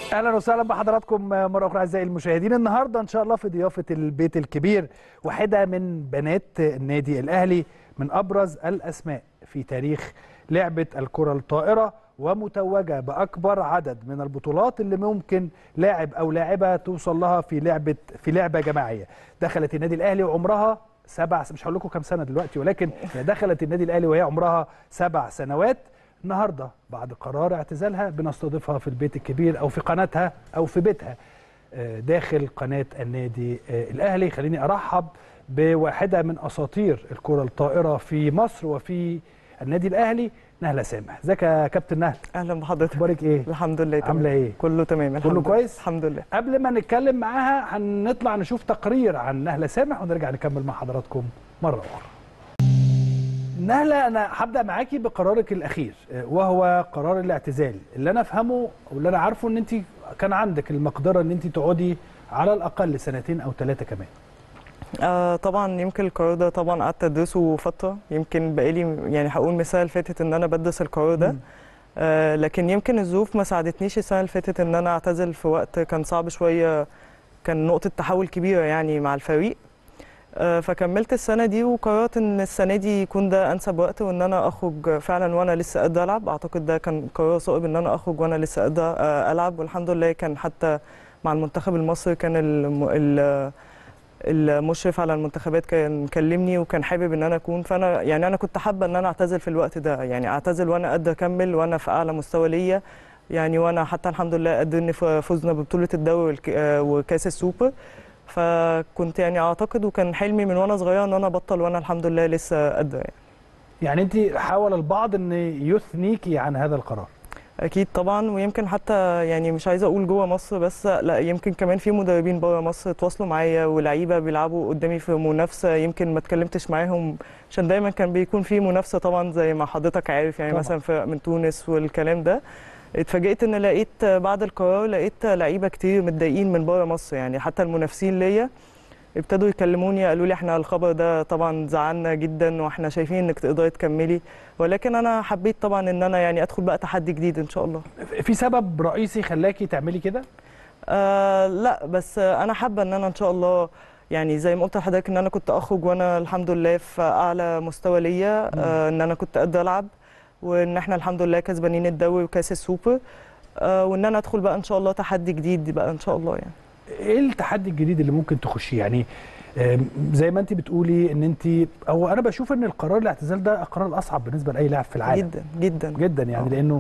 اهلا وسهلا بحضراتكم مره اخرى اعزائي المشاهدين النهارده ان شاء الله في ضيافه البيت الكبير واحده من بنات النادي الاهلي من ابرز الاسماء في تاريخ لعبه الكره الطائره ومتوجه باكبر عدد من البطولات اللي ممكن لاعب او لاعبه توصل لها في لعبه في لعبه جماعيه دخلت النادي الاهلي وعمرها سبع مش هقول لكم كام سنه دلوقتي ولكن دخلت النادي الاهلي وهي عمرها سبع سنوات النهارده بعد قرار اعتزالها بنستضيفها في البيت الكبير او في قناتها او في بيتها داخل قناه النادي الاهلي خليني ارحب بواحده من اساطير الكره الطائره في مصر وفي النادي الاهلي نهله سامح ازيك يا كابتن نهله اهلا بحضرتك اخبارك ايه الحمد لله تمام عامله ايه كله تمام الحمد كله لله. كويس الحمد لله قبل ما نتكلم معاها هنطلع نشوف تقرير عن نهله سامح ونرجع نكمل مع حضراتكم مره اخرى نهله انا هبدا معاكي بقرارك الاخير وهو قرار الاعتزال اللي انا افهمه واللي انا عارفه ان انت كان عندك المقدره ان انت تقعدي على الاقل سنتين او ثلاثه كمان آه طبعا يمكن القرار ده طبعا قعدت ادرسه فتره يمكن بقالي يعني هقول مثال اللي فاتت ان انا بدرس القرار ده مم. آه لكن يمكن الظروف ما ساعدتنيش السنه اللي فاتت ان انا اعتزل في وقت كان صعب شويه كان نقطه تحول كبيره يعني مع الفريق آه فكملت السنه دي وقررت ان السنه دي يكون ده انسب وقت وان انا اخرج فعلا وانا لسه قادره العب اعتقد ده كان قرار صائب ان انا اخرج وانا لسه قادره آه العب والحمد لله كان حتى مع المنتخب المصري كان الم... ال... المشرف على المنتخبات كان كلمني وكان حابب ان انا اكون فانا يعني انا كنت حابه ان انا اعتزل في الوقت ده يعني اعتزل وانا قادره اكمل وانا في اعلى مستوى ليا يعني وانا حتى الحمد لله قد ان فزنا ببطوله الدوري والك- آه، وكاس السوبر فكنت يعني اعتقد وكان حلمي من وانا صغيره ان انا ابطل وانا الحمد لله لسه قادره يعني. يعني انت حاول البعض ان يثنيكي عن هذا القرار اكيد طبعا ويمكن حتى يعني مش عايزه اقول جوه مصر بس لا يمكن كمان في مدربين بره مصر تواصلوا معايا ولاعيبه بيلعبوا قدامي في منافسه يمكن ما اتكلمتش معاهم عشان دايما كان بيكون في منافسه طبعا زي ما حضرتك عارف يعني طبعاً. مثلا فرق من تونس والكلام ده اتفاجئت ان لقيت بعد القرار لقيت لعيبه كتير متضايقين من بره مصر يعني حتى المنافسين ليا ابتدوا يكلموني قالوا لي احنا الخبر ده طبعا زعلنا جدا واحنا شايفين انك تقدري تكملي ولكن انا حبيت طبعا ان انا يعني ادخل بقى تحدي جديد ان شاء الله في سبب رئيسي خلاكي تعملي كده آه لا بس آه انا حابه ان انا ان شاء الله يعني زي ما قلت لحضرتك ان انا كنت اخرج وانا الحمد لله في اعلى مستوى ليا آه ان انا كنت قادره العب وان احنا الحمد لله كسبانين الدوري وكاس السوبر آه وان انا ادخل بقى ان شاء الله تحدي جديد بقى ان شاء الله يعني ايه التحدي الجديد اللي ممكن تخشيه يعني آم، زي ما انت بتقولي ان انت او انا بشوف ان القرار الاعتزال ده القرار الاصعب بالنسبه لاي لاعب في العالم جدا جدا جدا يعني آه. لانه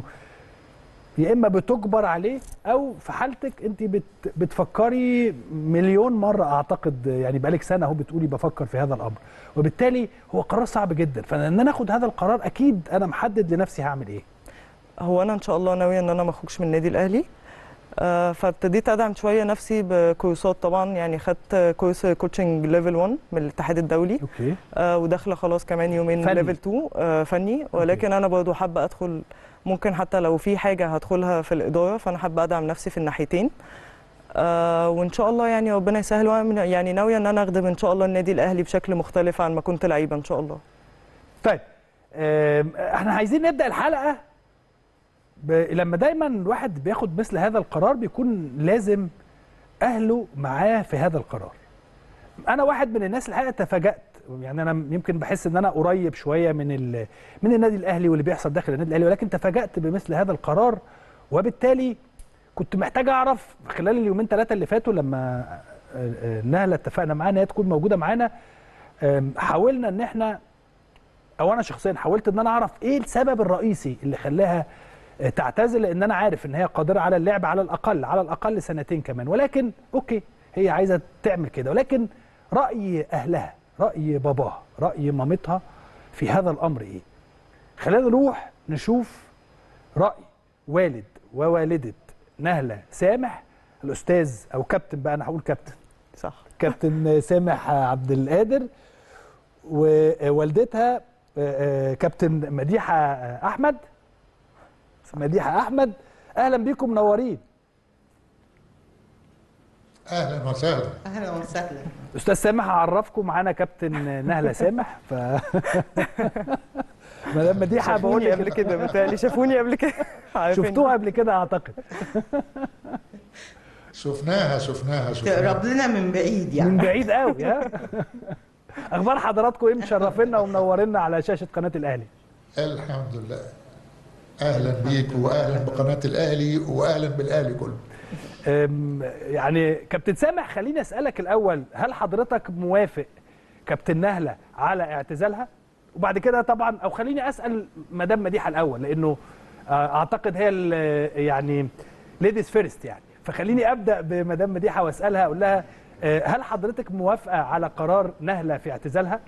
يا اما بتجبر عليه او في حالتك انت بت بتفكري مليون مره اعتقد يعني بقالك سنه اهو بتقولي بفكر في هذا الامر وبالتالي هو قرار صعب جدا فان انا اخد هذا القرار اكيد انا محدد لنفسي هعمل ايه هو انا ان شاء الله ناويه ان انا ما اخرجش من النادي الاهلي آه، فابتديت ادعم شويه نفسي بكورسات طبعا يعني خدت كورس كوتشنج ليفل 1 من الاتحاد الدولي اوكي آه وداخله خلاص كمان يومين فني. ليفل 2 آه فني ولكن انا برضو حابه ادخل ممكن حتى لو في حاجه هدخلها في الاداره فانا حابه ادعم نفسي في الناحيتين آه وان شاء الله يعني ربنا يسهل وأنا من- يعني ناويه ان انا اخدم ان شاء الله النادي الاهلي بشكل مختلف عن ما كنت لعيبه ان شاء الله طيب آم، احنا عايزين نبدا الحلقه ب... لما دايما الواحد بياخد مثل هذا القرار بيكون لازم اهله معاه في هذا القرار انا واحد من الناس الحقيقه تفاجات يعني انا يمكن بحس ان انا قريب شويه من ال... من النادي الاهلي واللي بيحصل داخل النادي الاهلي ولكن تفاجات بمثل هذا القرار وبالتالي كنت محتاج اعرف خلال اليومين ثلاثه اللي فاتوا لما آه، آه، نهله اتفقنا معاها ان هي تكون موجوده معانا آم، حاولنا ان احنا او انا شخصيا حاولت ان انا اعرف ايه السبب الرئيسي اللي خلاها آه، تعتزل لان انا عارف ان هي قادره على اللعب على الاقل على الاقل سنتين كمان ولكن اوكي هي عايزه تعمل كده ولكن راي اهلها راي باباها راي مامتها في هذا الامر ايه خلينا نروح نشوف راي والد ووالده نهله سامح الاستاذ او كابتن بقى انا هقول كابتن صح كابتن سامح عبد القادر ووالدتها آه، آه، كابتن مديحه احمد مديحه احمد اهلا بيكم منورين اهلا وسهلا اهلا وسهلا استاذ سامح هعرفكم معانا كابتن نهله سامح ف مدام مديحه بقول شافوني قبل لك كده بتهيألي شافوني قبل كده عارفين. شفتوها قبل كده اعتقد شفناها شفناها شفناها تقرب لنا من بعيد من يعني بعيد قوي ها اخبار حضراتكم ايه مشرفينا ومنورينا على شاشه قناه الاهلي الحمد لله اهلا بيك واهلا بقناه الاهلي واهلا بالاهلي كله أم، يعني كابتن سامح خليني اسالك الاول هل حضرتك موافق كابتن نهله على اعتزالها وبعد كده طبعا او خليني اسال مدام مديحه الاول لانه آه، اعتقد هي ال- يعني ليديز فيرست يعني فخليني ابدا بمدام مديحه واسالها اقول لها آه، هل حضرتك موافقه على قرار نهله في اعتزالها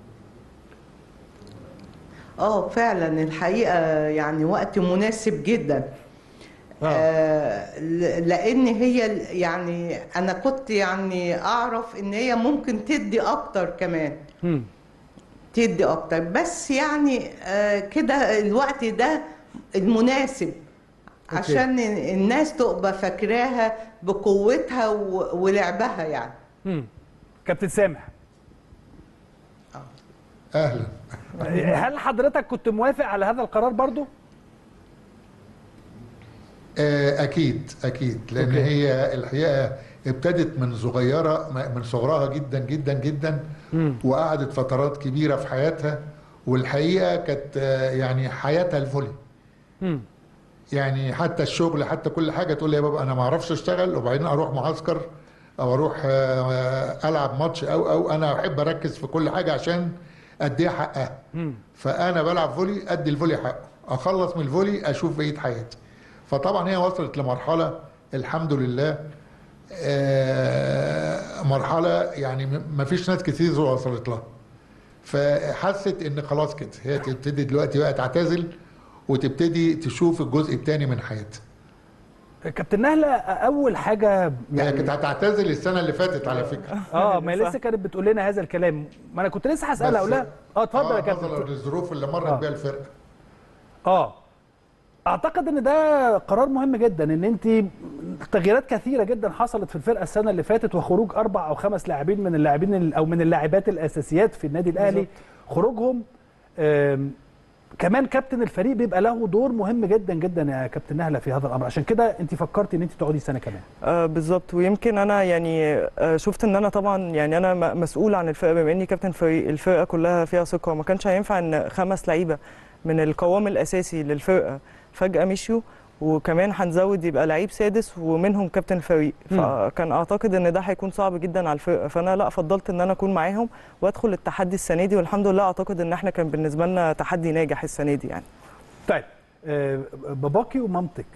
اه فعلا الحقيقه يعني وقت مناسب جدا آه ل- لان هي ال- يعني انا كنت يعني اعرف ان هي ممكن تدي اكتر كمان مم. تدي اكتر بس يعني آه كده الوقت ده المناسب عشان الناس تبقى فاكراها بقوتها و- ولعبها يعني مم. كابتن سامح اهلا هل حضرتك كنت موافق على هذا القرار برضو آه، اكيد اكيد لان أوكي. هي الحقيقه ابتدت من صغيره من صغرها جدا جدا جدا وقعدت فترات كبيره في حياتها والحقيقه كانت آه، يعني حياتها الفولي مم. يعني حتى الشغل حتى كل حاجه تقول لي يا بابا انا ما اعرفش اشتغل وبعدين اروح معسكر او اروح آه، العب ماتش او او انا احب اركز في كل حاجه عشان اديها حقها مم. فانا بلعب فولي ادي الفولي حقه اخلص من الفولي اشوف بقيه حياتي فطبعا هي وصلت لمرحله الحمد لله آه، مرحله يعني ما فيش ناس كتير وصلت لها فحست ان خلاص كده هي تبتدي دلوقتي بقى تعتزل وتبتدي تشوف الجزء الثاني من حياتها كابتن نهله اول حاجه هي كانت هتعتزل السنه اللي فاتت على فكره اه ما هي صح. لسه كانت بتقول لنا هذا الكلام ما انا كنت لسه هسالها اقول لها اه اتفضل يا نظرا كابتن للظروف اللي مرت آه. بيها الفرقه اه اعتقد ان ده قرار مهم جدا ان انت تغييرات كثيره جدا حصلت في الفرقه السنه اللي فاتت وخروج اربع او خمس لاعبين من اللاعبين ال- او من اللاعبات الاساسيات في النادي الاهلي خروجهم آم، كمان كابتن الفريق بيبقى له دور مهم جدا جدا يا كابتن نهله في هذا الامر عشان كده انت فكرتي ان انت تقعدي سنه كمان آه بالظبط ويمكن انا يعني آه شفت ان انا طبعا يعني انا م- مسؤول عن الفرقه بما اني كابتن فريق الفرقه كلها فيها ثقه وما كانش هينفع ان خمس لعيبه من القوام الاساسي للفرقه فجاه مشيوا وكمان هنزود يبقى لعيب سادس ومنهم كابتن الفريق مم. فكان اعتقد ان ده هيكون صعب جدا على الفرقه فانا لا فضلت ان انا اكون معاهم وادخل التحدي السنه دي والحمد لله اعتقد ان احنا كان بالنسبه لنا تحدي ناجح السنه دي يعني طيب آه، باباكي ومامتك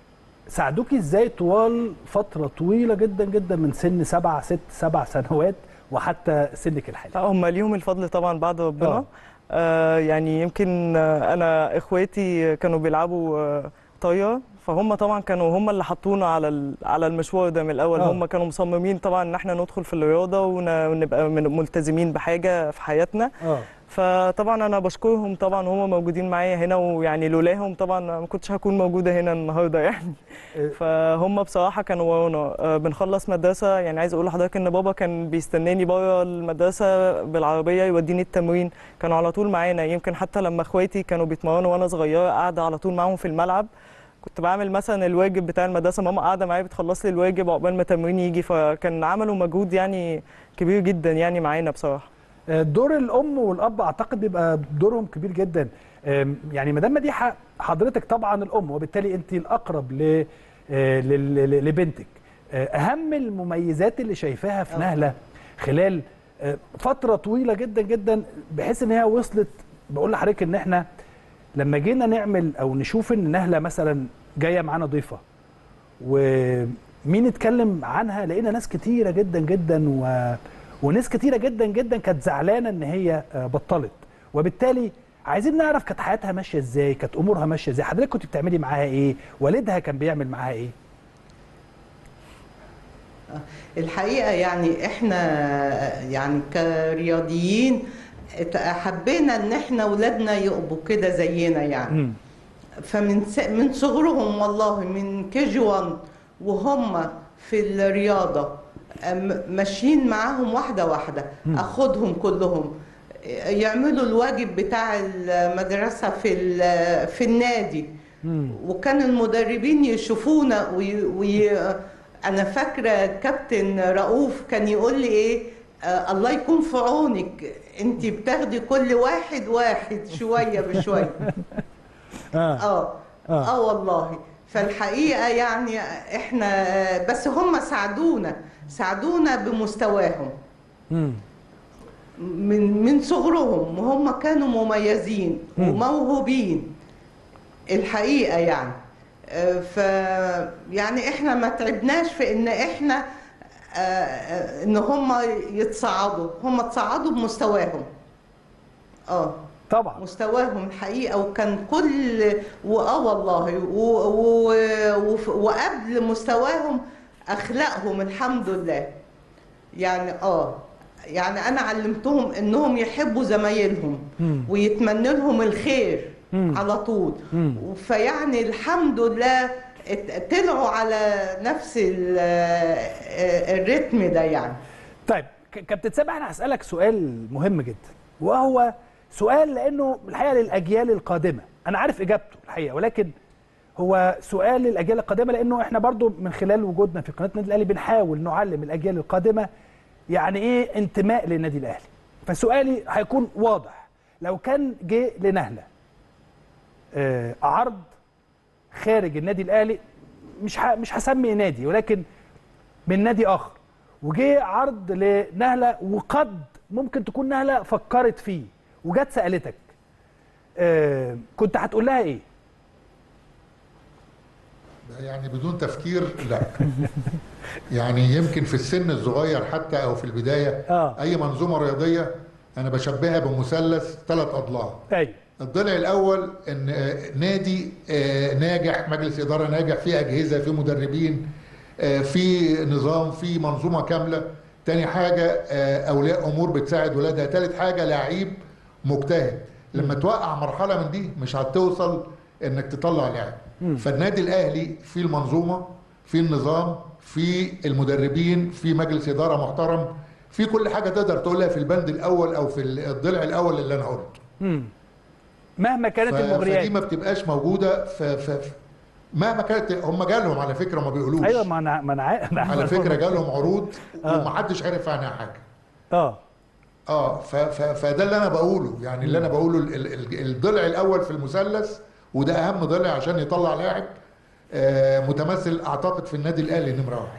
ساعدوكي ازاي طوال فتره طويله جدا جدا من سن سبع ست سبع سنوات وحتى سنك الحالي لا هم ليهم الفضل طبعا بعد ربنا آه. آه. آه يعني يمكن آه انا اخواتي كانوا بيلعبوا آه طايره فهم طبعا كانوا هم اللي حطونا على ال- على المشوار ده من الاول آه. آه. هم كانوا مصممين طبعا ان احنا ندخل في الرياضه ون- ونبقى من- ملتزمين بحاجه في حياتنا اه فطبعا انا بشكرهم طبعا هم موجودين معايا هنا ويعني لولاهم طبعا ما كنتش هكون موجوده هنا النهارده يعني إيه. فهم بصراحه كانوا ورانا آه، بنخلص مدرسه يعني عايز اقول لحضرتك ان بابا كان بيستناني بره المدرسه بالعربيه يوديني التمرين كانوا على طول معانا يمكن حتى لما اخواتي كانوا بيتمرنوا وانا صغيره قاعده على طول معاهم في الملعب كنت بعمل مثلا الواجب بتاع المدرسه ماما قاعده معايا بتخلص لي الواجب عقبال ما تمريني يجي فكان عملوا مجهود يعني كبير جدا يعني معانا بصراحه آه، دور الام والاب اعتقد بيبقى دورهم كبير جدا آم، يعني مدام مديحه حضرتك طبعا الام وبالتالي انت الاقرب ل آه، لل- لل- لبنتك آه، اهم المميزات اللي شايفاها في آه. نهله خلال آه، فتره طويله جدا جدا بحيث ان هي وصلت بقول لحضرتك ان احنا لما جينا نعمل او نشوف ان نهله مثلا جايه معانا ضيفه ومين اتكلم عنها لقينا ناس كتيره جدا جدا و... وناس كتيره جدا جدا كانت زعلانه ان هي آه، بطلت وبالتالي عايزين نعرف كانت حياتها ماشيه ازاي كانت امورها ماشيه ازاي حضرتك كنت بتعملي معاها ايه والدها كان بيعمل معاها ايه الحقيقة يعني احنا يعني كرياضيين حبينا ان احنا ولادنا يبقوا كده زينا يعني مم. فمن س- من صغرهم والله من كي جي 1 وهم في الرياضة أم- ماشيين معاهم واحدة واحدة اخدهم كلهم يعملوا الواجب بتاع المدرسة في ال- في النادي مم. وكان المدربين يشوفونا وي... وي... انا فاكره كابتن رؤوف كان يقول لي ايه آه الله يكون في عونك انت بتاخدي كل واحد واحد شويه بشويه اه اه آه. اه والله فالحقيقه يعني احنا بس هم ساعدونا ساعدونا بمستواهم مم. من من صغرهم وهم كانوا مميزين مم. وموهوبين الحقيقه يعني آه، ف يعني احنا ما تعبناش في ان احنا آه، آه، ان هم يتصعدوا هم تصعدوا بمستواهم اه طبعا مستواهم الحقيقه وكان كل واه والله و... و... و... وقبل مستواهم اخلاقهم الحمد لله يعني اه يعني انا علمتهم انهم يحبوا زمايلهم مم. ويتمنوا لهم الخير مم. على طول مم. فيعني الحمد لله ات- طلعوا على نفس ال- آه، الريتم ده يعني طيب ك- كابتن سامح انا هسالك سؤال مهم جدا وهو سؤال لانه الحقيقه للاجيال القادمه انا عارف اجابته الحقيقه ولكن هو سؤال للاجيال القادمه لانه احنا برضو من خلال وجودنا في قناه النادي الاهلي بنحاول نعلم الاجيال القادمه يعني ايه انتماء للنادي الاهلي فسؤالي هيكون واضح لو كان جه لنهله آه، عرض خارج النادي الاهلي مش ه- مش هسمي نادي ولكن من نادي اخر وجه عرض لنهله وقد ممكن تكون نهله فكرت فيه وجت سالتك آه كنت هتقول لها ايه؟ يعني بدون تفكير لا يعني يمكن في السن الصغير حتى او في البدايه آه. اي منظومه رياضيه انا بشبهها بمثلث ثلاث اضلاع ايوه الضلع الاول ان آه، نادي آه، ناجح مجلس اداره ناجح فيه اجهزه فيه مدربين آه، في نظام في منظومه كامله تاني حاجه آه، اولياء امور بتساعد ولادها تالت حاجه لعيب مجتهد لما توقع مرحله من دي مش هتوصل انك تطلع لاعب فالنادي الاهلي في المنظومه في النظام في المدربين في مجلس اداره محترم في كل حاجه تقدر تقولها في البند الاول او في الضلع الاول اللي انا قلته مم. مهما كانت ف- المغريات فدي ما بتبقاش موجوده ف... ف... ف- مهما كانت هم جالهم على فكره ما بيقولوش ايوه ما انا ما انا عا- أنا على عارف. فكره جالهم عروض آه. ومحدش عرف عنها حاجه اه اه ف... ف... فده اللي انا بقوله يعني اللي انا بقوله ال... ال... ال- الضلع الاول في المثلث وده اهم ضلع عشان يطلع لاعب آه متمثل اعتقد في النادي الاهلي نمره واحد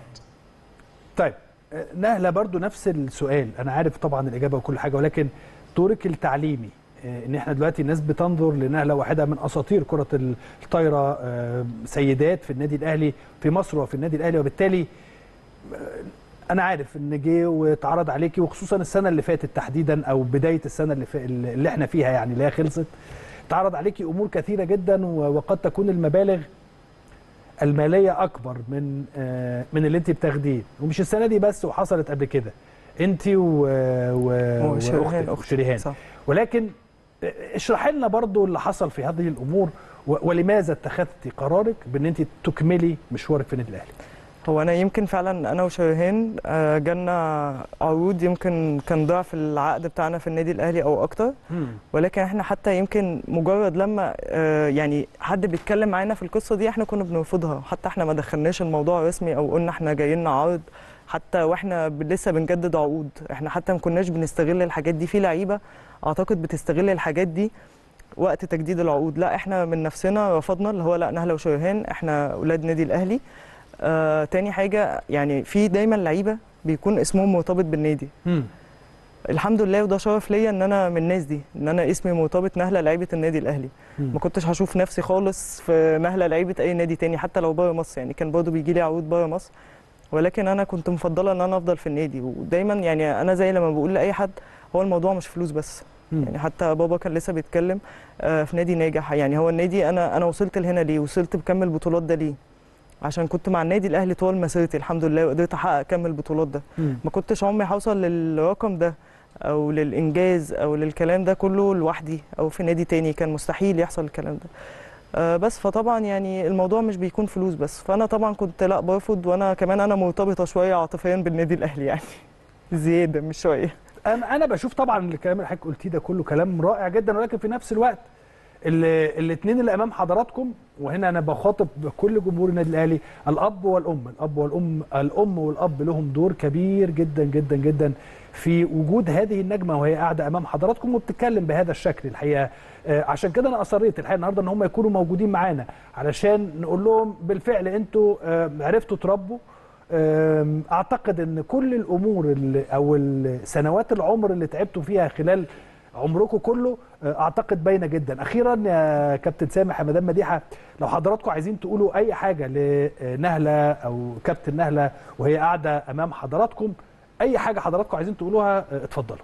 طيب آه، نهله برضو نفس السؤال انا عارف طبعا الاجابه وكل حاجه ولكن دورك التعليمي آه، ان احنا دلوقتي الناس بتنظر لنهله واحده من اساطير كره الطايره آه، سيدات في النادي الاهلي في مصر وفي النادي الاهلي وبالتالي آه، انا عارف ان جه واتعرض عليكي وخصوصا السنه اللي فاتت تحديدا او بدايه السنه اللي, في اللي احنا فيها يعني اللي هي خلصت اتعرض عليكي امور كثيره جدا و- وقد تكون المبالغ الماليه اكبر من آه، من اللي انت بتاخديه ومش السنه دي بس وحصلت قبل كده انت و... و... وشريهان واختك أختي. شريهان صح. ولكن اشرح لنا برضو اللي حصل في هذه الامور و... ولماذا اتخذتي قرارك بان انت تكملي مشوارك في النادي الاهلي هو انا يمكن فعلا انا وشريهان آه، جالنا عروض يمكن كان ضعف العقد بتاعنا في النادي الاهلي او اكتر ولكن احنا حتى يمكن مجرد لما آه، يعني حد بيتكلم معانا في القصه دي احنا كنا بنرفضها حتى احنا ما دخلناش الموضوع رسمي او قلنا احنا جاي لنا عرض حتى واحنا ب- لسه بنجدد عقود احنا حتى ما كناش بنستغل الحاجات دي في لعيبه اعتقد بتستغل الحاجات دي وقت تجديد العقود لا احنا من نفسنا رفضنا اللي هو لا نهله وشريهان احنا اولاد نادي الاهلي آه تاني حاجه يعني في دايما لعيبه بيكون اسمهم مرتبط بالنادي مم. الحمد لله وده شرف ليا ان انا من الناس دي ان انا اسمي مرتبط نهله لعيبه النادي الاهلي مم. ما كنتش هشوف نفسي خالص في نهله لعيبه اي نادي تاني حتى لو بره مصر يعني كان برضه بيجي لي عروض بره مصر ولكن انا كنت مفضله ان انا افضل في النادي ودايما يعني انا زي لما بقول لاي حد هو الموضوع مش فلوس بس مم. يعني حتى بابا كان لسه بيتكلم آه، في نادي ناجح يعني هو النادي انا انا وصلت لهنا ليه وصلت بكمل البطولات ده ليه عشان كنت مع النادي الاهلي طول مسيرتي الحمد لله وقدرت احقق كم البطولات ده مم. ما كنتش عمري هوصل للرقم ده او للانجاز او للكلام ده كله لوحدي او في نادي تاني كان مستحيل يحصل الكلام ده آه، بس فطبعا يعني الموضوع مش بيكون فلوس بس فانا طبعا كنت لا برفض وانا كمان انا مرتبطه شويه عاطفيا بالنادي الاهلي يعني زياده مش شويه انا انا بشوف طبعا الكلام اللي حضرتك قلتيه ده كله كلام رائع جدا ولكن في نفس الوقت الاثنين اللي امام حضراتكم وهنا انا بخاطب كل جمهور النادي الاهلي الاب والام الاب والام الام والاب لهم دور كبير جدا جدا جدا في وجود هذه النجمه وهي قاعده امام حضراتكم وبتتكلم بهذا الشكل الحقيقه آه، عشان كده انا اصريت الحقيقه النهارده ان هم يكونوا موجودين معانا علشان نقول لهم بالفعل انتوا آه، عرفتوا تربوا آم، اعتقد ان كل الامور اللي او سنوات العمر اللي تعبتوا فيها خلال عمركم كله آه، اعتقد باينه جدا اخيرا يا كابتن سامح يا مدام مديحه لو حضراتكم عايزين تقولوا اي حاجه لنهله او كابتن نهله وهي قاعده امام حضراتكم اي حاجه حضراتكم عايزين تقولوها آه، اتفضلوا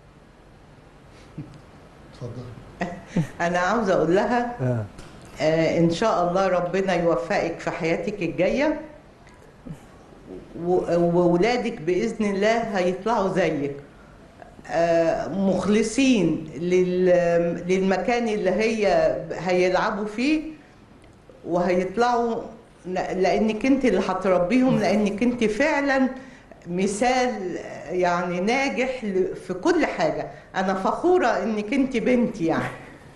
اتفضل انا عاوزه اقول لها آه ان شاء الله ربنا يوفقك في حياتك الجايه و- وولادك باذن الله هيطلعوا زيك آه مخلصين لل- للمكان اللي هي هيلعبوا فيه وهيطلعوا ل- لانك انت اللي هتربيهم لانك انت فعلا مثال يعني ناجح ل- في كل حاجه انا فخوره انك انت بنتي يعني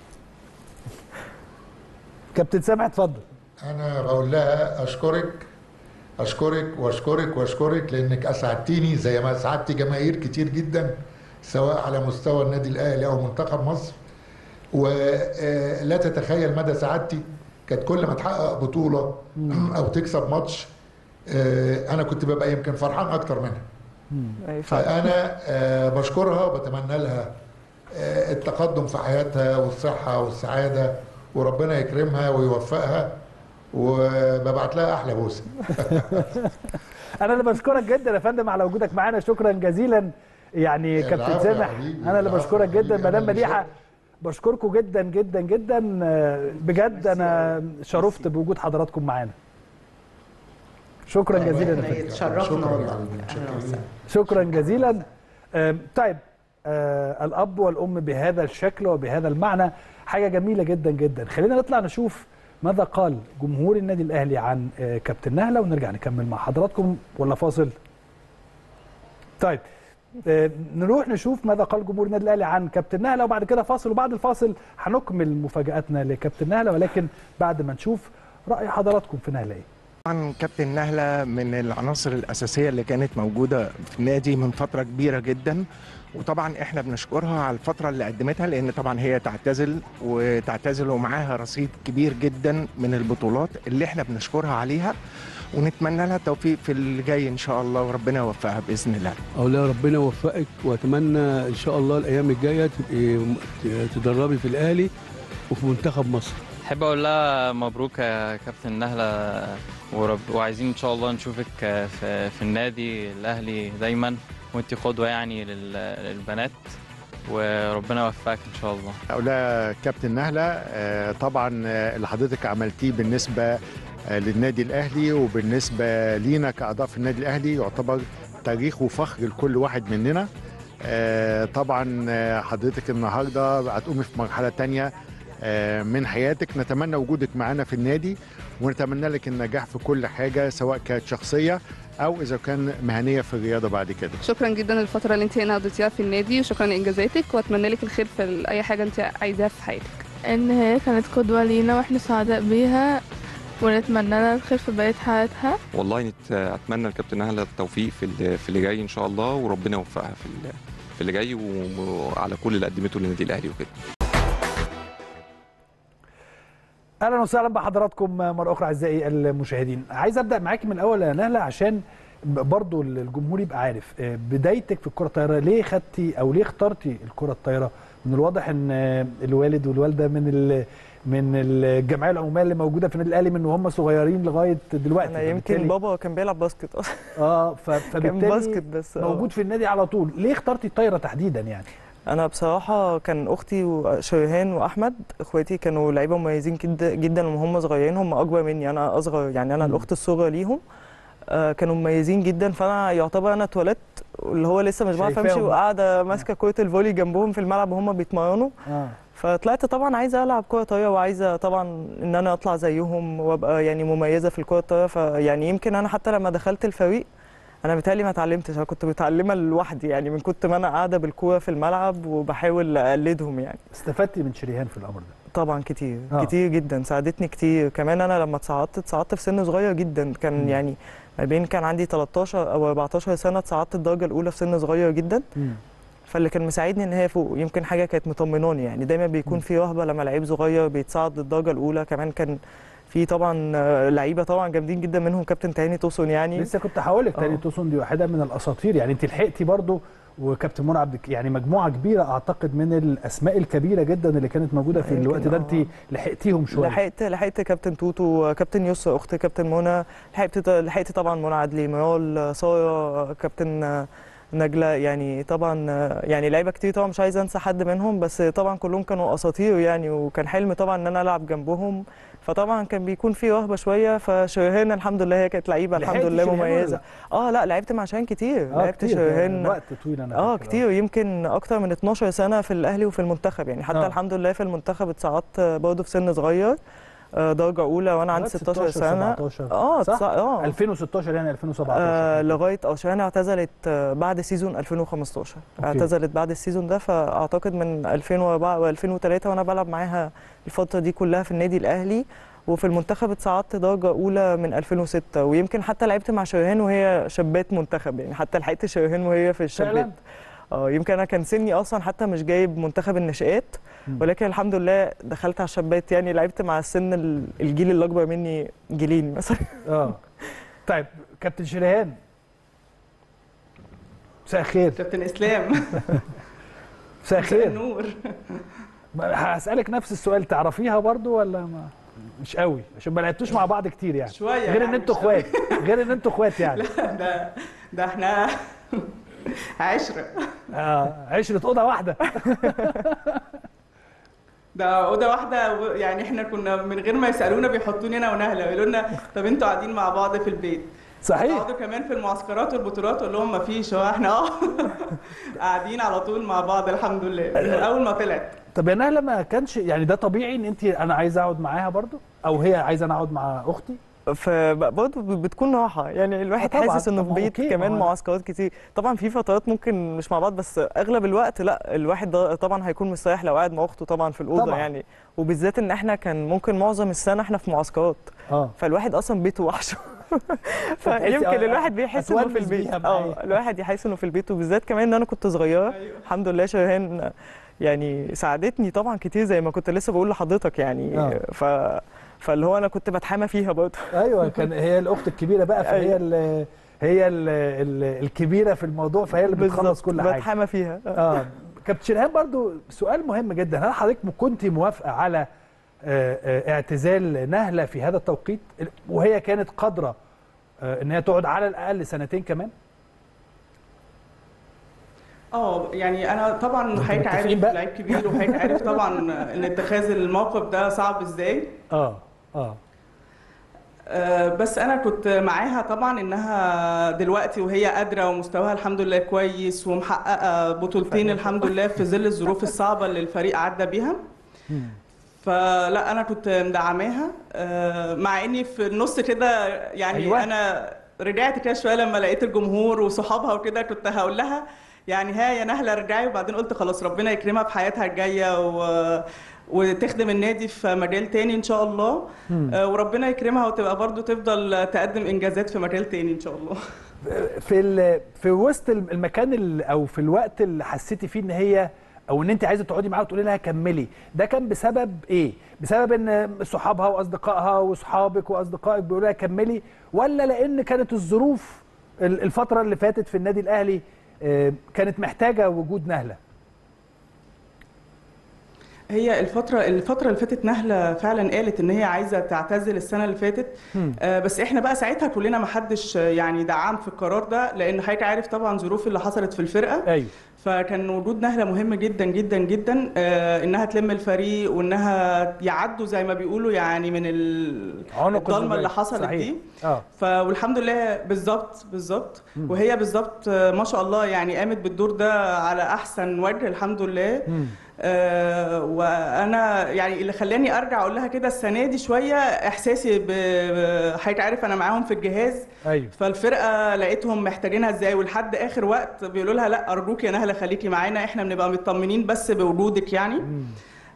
كابتن سامح اتفضل انا بقول لها اشكرك اشكرك واشكرك واشكرك لانك اسعدتيني زي ما اسعدتي جماهير كتير جدا سواء على مستوى النادي الاهلي او منتخب مصر ولا تتخيل مدى سعادتي كانت كل ما تحقق بطوله او تكسب ماتش آه، انا كنت ببقى يمكن فرحان اكتر منها أي فعلا. فانا آه، بشكرها وبتمنى لها آه، التقدم في حياتها والصحه والسعاده وربنا يكرمها ويوفقها وببعت لها احلى بوسه انا اللي بشكرك جدا يا فندم على وجودك معانا شكرا جزيلا يعني العفو كابتن يا سامح حبيبي، انا اللي العفو بشكرك يا جدا حبيبي، أنا مدام اللي مديحه شاكر. بشكركم جدا جدا جدا آه، بجد انا شرفت بوجود حضراتكم معانا شكرا جزيلا يا احنا فندم يتشرفنا شكرا والله يا حبيبي، اهلا متشكرين. وسهلا شكرا جزيلا آم، طيب آه، الاب والام بهذا الشكل وبهذا المعنى حاجه جميله جدا جدا خلينا نطلع نشوف ماذا قال جمهور النادي الاهلي عن آه، كابتن نهله ونرجع نكمل مع حضراتكم ولا فاصل طيب آه، نروح نشوف ماذا قال جمهور النادي الاهلي عن كابتن نهله وبعد كده فاصل وبعد الفاصل هنكمل مفاجاتنا لكابتن نهله ولكن بعد ما نشوف راي حضراتكم في نهله ايه طبعا كابتن نهله من العناصر الاساسيه اللي كانت موجوده في النادي من فتره كبيره جدا وطبعا احنا بنشكرها على الفتره اللي قدمتها لان طبعا هي تعتزل وتعتزل ومعاها رصيد كبير جدا من البطولات اللي احنا بنشكرها عليها ونتمنى لها التوفيق في اللي جاي ان شاء الله وربنا يوفقها باذن الله اقول لها ربنا يوفقك واتمنى ان شاء الله الايام الجايه تبقي م- ت- تدربي في الاهلي وفي منتخب مصر احب اقول لها مبروك يا كابتن نهله ورب وعايزين ان شاء الله نشوفك في, في النادي الاهلي دايما وانت قدوه يعني لل- للبنات وربنا يوفقك ان شاء الله أولى كابتن نهلة آه، طبعا آه، اللي حضرتك عملتيه بالنسبة آه، للنادي الأهلي وبالنسبة لينا كأعضاء في النادي الأهلي يعتبر تاريخ وفخر لكل واحد مننا آه، طبعا آه، حضرتك النهاردة هتقومي في مرحلة تانية آه، من حياتك نتمنى وجودك معانا في النادي ونتمنى لك النجاح في كل حاجة سواء كانت شخصية أو إذا كان مهنية في الرياضة بعد كده شكرا جدا للفترة اللي انت هنا قضيتيها في النادي وشكرا لإنجازاتك وأتمنى لك الخير في أي حاجة انت عايزاها في حياتك ان هي كانت قدوة لينا واحنا سعداء بيها ونتمنى لها الخير في بقية حياتها والله نت... اتمنى الكابتن نهله التوفيق في اللي... في اللي جاي ان شاء الله وربنا يوفقها في اللي... في اللي جاي و- وعلى كل اللي قدمته للنادي الاهلي وكده اهلا وسهلا بحضراتكم مره اخرى اعزائي المشاهدين عايز ابدا معاكي من الاول يا نهله عشان برضو الجمهور يبقى عارف آه، بدايتك في الكره الطايره ليه خدتي او ليه اخترتي الكره الطايره من الواضح ان آه، الوالد والوالده من ال من الجمعيه العموميه اللي موجوده في النادي الاهلي من وهم صغيرين لغايه دلوقتي انا يمكن فبالتالي- بابا كان بيلعب باسكت اصلا اه ف- كان فبالتالي باسكت بس آه. موجود في النادي على طول ليه اخترتي الطايره تحديدا يعني انا بصراحه كان اختي وشريهان واحمد اخواتي كانوا لعيبه مميزين جدا جدا وهم صغيرين هم اكبر مني انا اصغر يعني انا مم. الاخت الصغرى ليهم آه، كانوا مميزين جدا فانا يعتبر انا اتولدت اللي هو لسه مش بعرف امشي شايفاهم. وقاعده ماسكه كره الفولي جنبهم في الملعب وهم بيتمرنوا اه فطلعت طبعا عايزه العب كره طايره وعايزه طبعا ان انا اطلع زيهم وابقى يعني مميزه في الكره الطايره فيعني يمكن انا حتى لما دخلت الفريق انا بيتهيألي ما اتعلمتش انا كنت متعلمه لوحدي يعني من كنت ما انا قاعده بالكوره في الملعب وبحاول اقلدهم يعني استفدتي من شريهان في الامر ده طبعا كتير آه. آه. كتير جدا ساعدتني كتير كمان انا لما اتصعدت اتصعدت في سن صغير جدا كان مم. م. يعني ما بين كان عندي 13 او 14 سنه اتصعدت الدرجه الاولى في سن صغير جدا مم. فاللي كان مساعدني ان هي فوق يمكن حاجه كانت مطمناني يعني دايما بيكون مم. في رهبه لما لعيب صغير بيتصعد للدرجه الاولى كمان كان في طبعا آه، لعيبه طبعا جامدين جدا منهم كابتن تهاني توسون يعني لسه كنت هقول لك تاني آه. توسون دي واحده من الاساطير يعني انت لحقتي برضو وكابتن منى عبد الك- يعني مجموعه كبيره اعتقد من الاسماء الكبيره جدا اللي كانت موجوده في يمكن الوقت ده آه. انت لحقتيهم شويه لحقت لحقت كابتن توتو كابتن يسرا اخت كابتن منى لحقت لحقت طبعا منى عدلي مرال ساره كابتن نجلة يعني طبعا يعني لعيبه كتير طبعا مش عايز انسى حد منهم بس طبعا كلهم كانوا اساطير يعني وكان حلم طبعا ان انا العب جنبهم فطبعا كان بيكون في رهبه شويه فشرهان الحمد لله هي كانت لعيبه الحمد لحقتي لله شريهان ولا مميزه لا؟ اه لا لعبت مع شرهان كتير اه لعبت كتير شرهان وقت طويل انا اه فاكر. كتير يمكن اكتر من 12 سنه في الاهلي وفي المنتخب يعني حتى آه. آه. الحمد لله في المنتخب اتصعدت برضه في سن صغير آه، درجه اولى وانا عندي لغاية 16 سنه 17 اه صح؟ تص- اه 2016 يعني 2017 آه لغايه اه شيرين اعتزلت آه، بعد سيزون 2015 أوكي. اعتزلت بعد السيزون ده فاعتقد من 2004 و2003 وانا بلعب معاها الفتره دي كلها في النادي الاهلي وفي المنتخب اتصعدت درجه اولى من 2006 ويمكن حتى لعبت مع شيرين وهي شابات منتخب يعني حتى لحقت شيرين وهي في الشابات فعلا اه يمكن انا كان سني اصلا حتى مش جايب منتخب الناشئات مم. ولكن الحمد لله دخلت على الشابات يعني لعبت مع السن ال- الجيل اللي اكبر مني جيلين مثلا اه طيب كابتن شريهان مساء الخير كابتن اسلام مساء الخير النور ما- هسألك نفس السؤال تعرفيها برضو ولا ما مش قوي عشان ما لعبتوش مع بعض كتير يعني شويه غير ان يعني انتوا مش اخوات غير ان انتوا اخوات يعني ده ده احنا عشرة اه عشرة اوضه واحده ده اوضه واحده و- يعني احنا كنا من غير ما يسالونا بيحطوني انا ونهله يقولوا لنا طب انتوا قاعدين مع بعض في البيت صحيح يقعدوا كمان في المعسكرات والبطولات اقول لهم ما فيش هو احنا اه قاعدين على طول مع بعض الحمد لله من اول ما طلعت طب يا نهله ما كانش يعني ده طبيعي ان انت انا عايز اقعد معاها برضو او هي عايزه انا اقعد مع اختي فبرضه بتكون راحه يعني الواحد آه طبعاً. حاسس انه طب في ما بيت أوكي، كمان ما هو- معسكرات كتير طبعا في فترات ممكن مش مع بعض بس اغلب الوقت لا الواحد ده طبعا هيكون مستريح لو قاعد مع اخته طبعا في الاوضه طبعاً. يعني وبالذات ان احنا كان ممكن معظم السنه احنا في معسكرات اه فالواحد اصلا بيته وحشه فتحسي فيمكن آه، الواحد بيحس انه في أتونس البيت بيها معايا. اه الواحد يحس انه في البيت وبالذات كمان ان انا كنت صغيره الحمد لله شيرين يعني ساعدتني طبعا كتير زي ما كنت لسه بقول لحضرتك يعني آه. ف فاللي هو انا كنت بتحامى فيها برضه ايوه كان هي الاخت الكبيره بقى فهي أيوة. ال هي ال ال الكبيره في الموضوع فهي اللي بتخلص بالظبط، كل حاجه بتحامى فيها اه كابتن شرهان برضو سؤال مهم جدا هل حضرتك كنت موافقه على آه، آه، اعتزال نهله في هذا التوقيت وهي كانت قادره آه، ان هي تقعد على الاقل سنتين كمان اه يعني انا طبعا انتوا حضرتك عارف متفقين بقى؟ لعيب كبير وحضرتك عارف طبعا ان اتخاذ الموقف ده صعب ازاي اه اه آه، بس انا كنت معاها طبعا انها دلوقتي وهي قادره ومستواها الحمد لله كويس ومحققه بطولتين الحمد لله في ظل الظروف الصعبه اللي الفريق عدى بيها فلا انا كنت مدعماها آه، مع اني في النص كده يعني أيوة. أيوة. انا رجعت كده شويه لما لقيت الجمهور وصحابها وكده كنت هقول لها يعني ها يا نهله رجعي وبعدين قلت خلاص ربنا يكرمها في حياتها الجايه و... وتخدم النادي في مجال تاني ان شاء الله مم. آه، وربنا يكرمها وتبقى برضو تفضل تقدم انجازات في مجال تاني ان شاء الله في ال- في وسط المكان ال- او في الوقت اللي حسيتي فيه ان هي او ان انت عايزه تقعدي معاها وتقولي لها كملي ده كان بسبب ايه بسبب ان صحابها واصدقائها واصحابك واصدقائك بيقولوا لها كملي ولا لان كانت الظروف ال- الفتره اللي فاتت في النادي الاهلي آه، كانت محتاجه وجود نهله هي الفترة الفترة اللي فاتت نهلة فعلا قالت إن هي عايزة تعتزل السنة اللي فاتت مم. آه بس إحنا بقى ساعتها كلنا ما حدش آه، يعني دعم في القرار ده لأن حضرتك عارف طبعا ظروف اللي حصلت في الفرقة ايوه فكان وجود نهلة مهم جدا جدا جدا آه إنها تلم الفريق وإنها يعدوا زي ما بيقولوا يعني من ال- عنق الضلمة الزجاج. اللي حصلت صحيح. دي اه ف والحمد لله بالظبط بالظبط مم. وهي بالظبط آه، ما شاء الله يعني قامت بالدور ده على احسن وجه الحمد لله مم. آه وانا يعني اللي خلاني ارجع اقول لها كده السنه دي شويه احساسي ب ب- حضرتك عارف انا معاهم في الجهاز ايوه فالفرقه لقيتهم محتاجينها ازاي ولحد اخر وقت بيقولوا لها لا ارجوك يا نهله خليكي معانا احنا بنبقى مطمنين بس بوجودك يعني مم.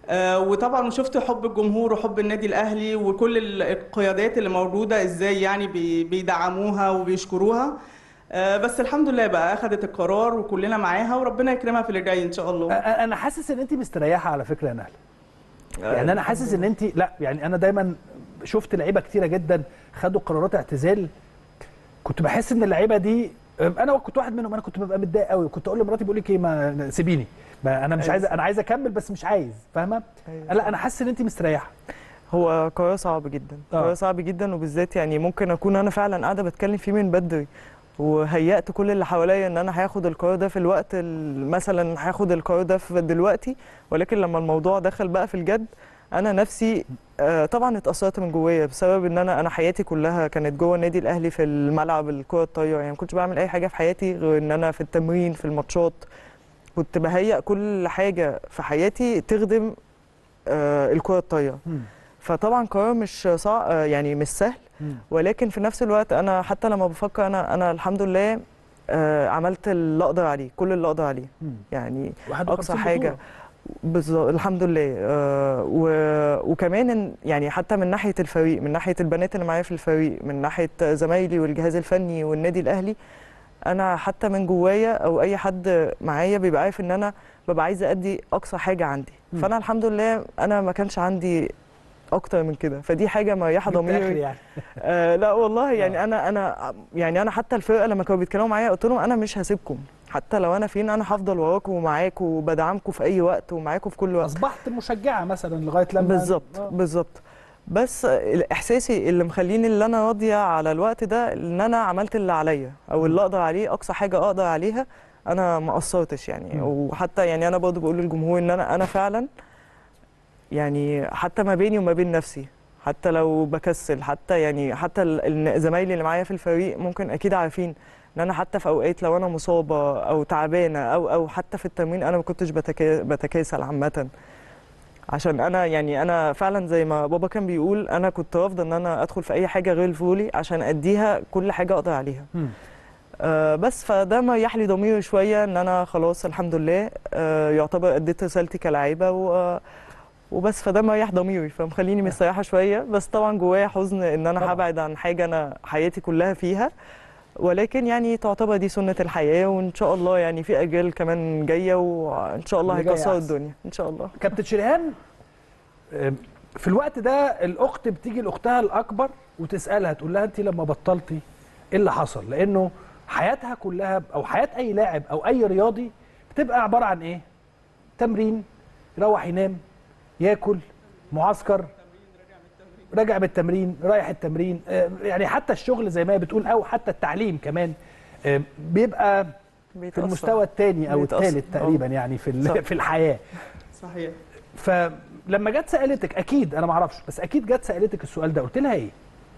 آه، وطبعا شفت حب الجمهور وحب النادي الاهلي وكل ال- القيادات اللي موجوده ازاي يعني بي- بيدعموها وبيشكروها آه، بس الحمد لله بقى اخذت القرار وكلنا معاها وربنا يكرمها في اللي جاي ان شاء الله أ- أ- انا حاسس ان انت مستريحه على فكره يا نهله يعني انا حاسس ان انت لا يعني انا دايما شفت لعيبه كتيره جدا خدوا قرارات اعتزال كنت بحس ان اللعيبه دي انا كنت واحد منهم انا كنت ببقى متضايق قوي كنت اقول لمراتي بقول لك ايه ما سيبيني ما انا مش عايز انا عايز اكمل بس مش عايز فاهمه لا انا حاسس ان انت مستريحه هو قرار صعب جدا آه. قرار صعب جدا وبالذات يعني ممكن اكون انا فعلا قاعده بتكلم فيه من بدري وهيأت كل اللي حواليا ان انا هاخد القرار ده في الوقت ال- مثلا هاخد القرار ده في دلوقتي ولكن لما الموضوع دخل بقى في الجد انا نفسي آه، طبعا اتأثرت من جوايا بسبب ان انا انا حياتي كلها كانت جوه النادي الاهلي في الملعب الكره الطايره يعني ما كنتش بعمل اي حاجه في حياتي غير ان انا في التمرين في الماتشات كنت بهيئ كل حاجه في حياتي تخدم آه، الكره الطايره فطبعا قرار مش صعب يعني مش سهل ولكن في نفس الوقت انا حتى لما بفكر انا انا الحمد لله آه، عملت اللي اقدر عليه كل اللي اقدر عليه يعني 51 اقصى حاجه بطولة. بالظبط الحمد لله آه و... وكمان إن- يعني حتى من ناحيه الفريق من ناحيه البنات اللي معايا في الفريق من ناحيه زمايلي والجهاز الفني والنادي الاهلي انا حتى من جوايا او اي حد معايا بيبقى عارف ان انا ببقى عايزه ادي اقصى حاجه عندي مم. فانا الحمد لله انا ما كانش عندي اكتر من كده فدي حاجه مريحه جبت آخر ضميري يعني. آه لا والله يعني انا انا يعني انا حتى الفرقه لما كانوا بيتكلموا معايا قلت لهم انا مش هسيبكم حتى لو انا فين انا هفضل وراكم ومعاكم وبدعمكم في اي وقت ومعاكم في كل وقت اصبحت مشجعه مثلا لغايه لما بالظبط بالظبط بس احساسي اللي مخليني اللي انا راضيه على الوقت ده ان انا عملت اللي عليا او اللي اقدر عليه اقصى حاجه اقدر عليها انا ما قصرتش يعني مم. وحتى يعني انا برضه بقول للجمهور ان انا انا فعلا يعني حتى ما بيني وما بين نفسي حتى لو بكسل حتى يعني حتى ال- ال- زمايلي اللي معايا في الفريق ممكن اكيد عارفين ان انا حتى في اوقات لو انا مصابه او تعبانه او او حتى في التمرين انا ما كنتش بتكا- بتكاسل عامه عشان انا يعني انا فعلا زي ما بابا كان بيقول انا كنت رافضه ان انا ادخل في اي حاجه غير الفولي عشان اديها كل حاجه اقدر عليها مم. آه بس فده مريح لي ضميري شويه ان انا خلاص الحمد لله آه يعتبر اديت رسالتي كلاعيبه و وبس فده مريح ضميري فمخليني مستريحه شويه بس طبعا جوايا حزن ان انا هبعد عن حاجه انا حياتي كلها فيها ولكن يعني تعتبر دي سنه الحياه وان شاء الله يعني في اجيال كمان جايه وان شاء الله اللي جاي هيكسروا أحسن. الدنيا ان شاء الله كابتن شريهان آم، في الوقت ده الاخت بتيجي لاختها الاكبر وتسالها تقول لها انت لما بطلتي ايه اللي حصل لانه حياتها كلها او حياه اي لاعب او اي رياضي بتبقى عباره عن ايه تمرين يروح ينام ياكل معسكر راجع من التمرين رايح التمرين آه، يعني حتى الشغل زي ما هي بتقول او حتى التعليم كمان آه، بيبقى في بيتأثر. المستوى الثاني او بيتأثر. الثالث تقريبا يعني في صح. ال- في الحياه صحيح فلما جت سالتك اكيد انا ما اعرفش بس اكيد جت سالتك السؤال ده قلت لها ايه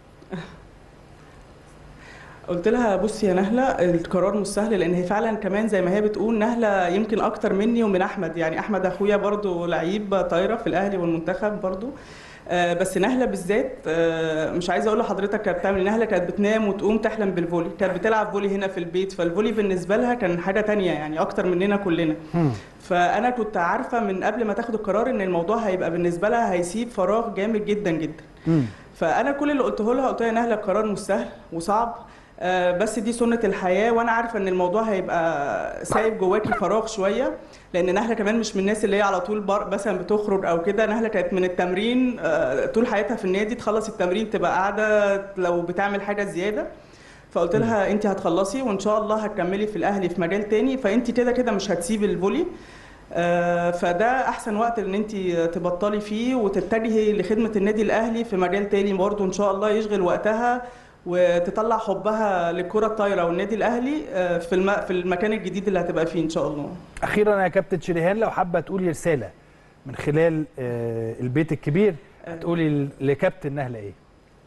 قلت لها بصي يا نهله القرار مش سهل لان هي فعلا كمان زي ما هي بتقول نهله يمكن اكتر مني ومن احمد يعني احمد اخويا برضو لعيب طايره في الاهلي والمنتخب برضو آه، بس نهله بالذات آه، مش عايزه اقول لحضرتك كانت بتعمل نهله كانت بتنام وتقوم تحلم بالفولي كانت بتلعب فولي هنا في البيت فالفولي بالنسبه لها كان حاجه تانية يعني اكتر مننا كلنا فانا كنت عارفه من قبل ما تاخد القرار ان الموضوع هيبقى بالنسبه لها هيسيب فراغ جامد جدا جدا فانا كل اللي قلته لها قلت لها نهله القرار مش سهل وصعب آه، بس دي سنه الحياه وانا عارفه ان الموضوع هيبقى سايب جواكي فراغ شويه لان نهله كمان مش من الناس اللي هي على طول بر مثلا بتخرج او كده نهله كانت من التمرين آه، طول حياتها في النادي تخلص التمرين تبقى قاعده لو بتعمل حاجه زياده فقلت لها انت هتخلصي وان شاء الله هتكملي في الاهلي في مجال تاني فانت كده كده مش هتسيبي الفولي آه، فده احسن وقت ان انت تبطلي فيه وتتجهي لخدمه النادي الاهلي في مجال تاني برضه ان شاء الله يشغل وقتها وتطلع حبها للكره الطايره والنادي الاهلي آه، في الم... في المكان الجديد اللي هتبقى فيه ان شاء الله اخيرا يا كابتن شريهان لو حابه تقولي رساله من خلال آه، البيت الكبير هتقولي ل- لكابتن نهله ايه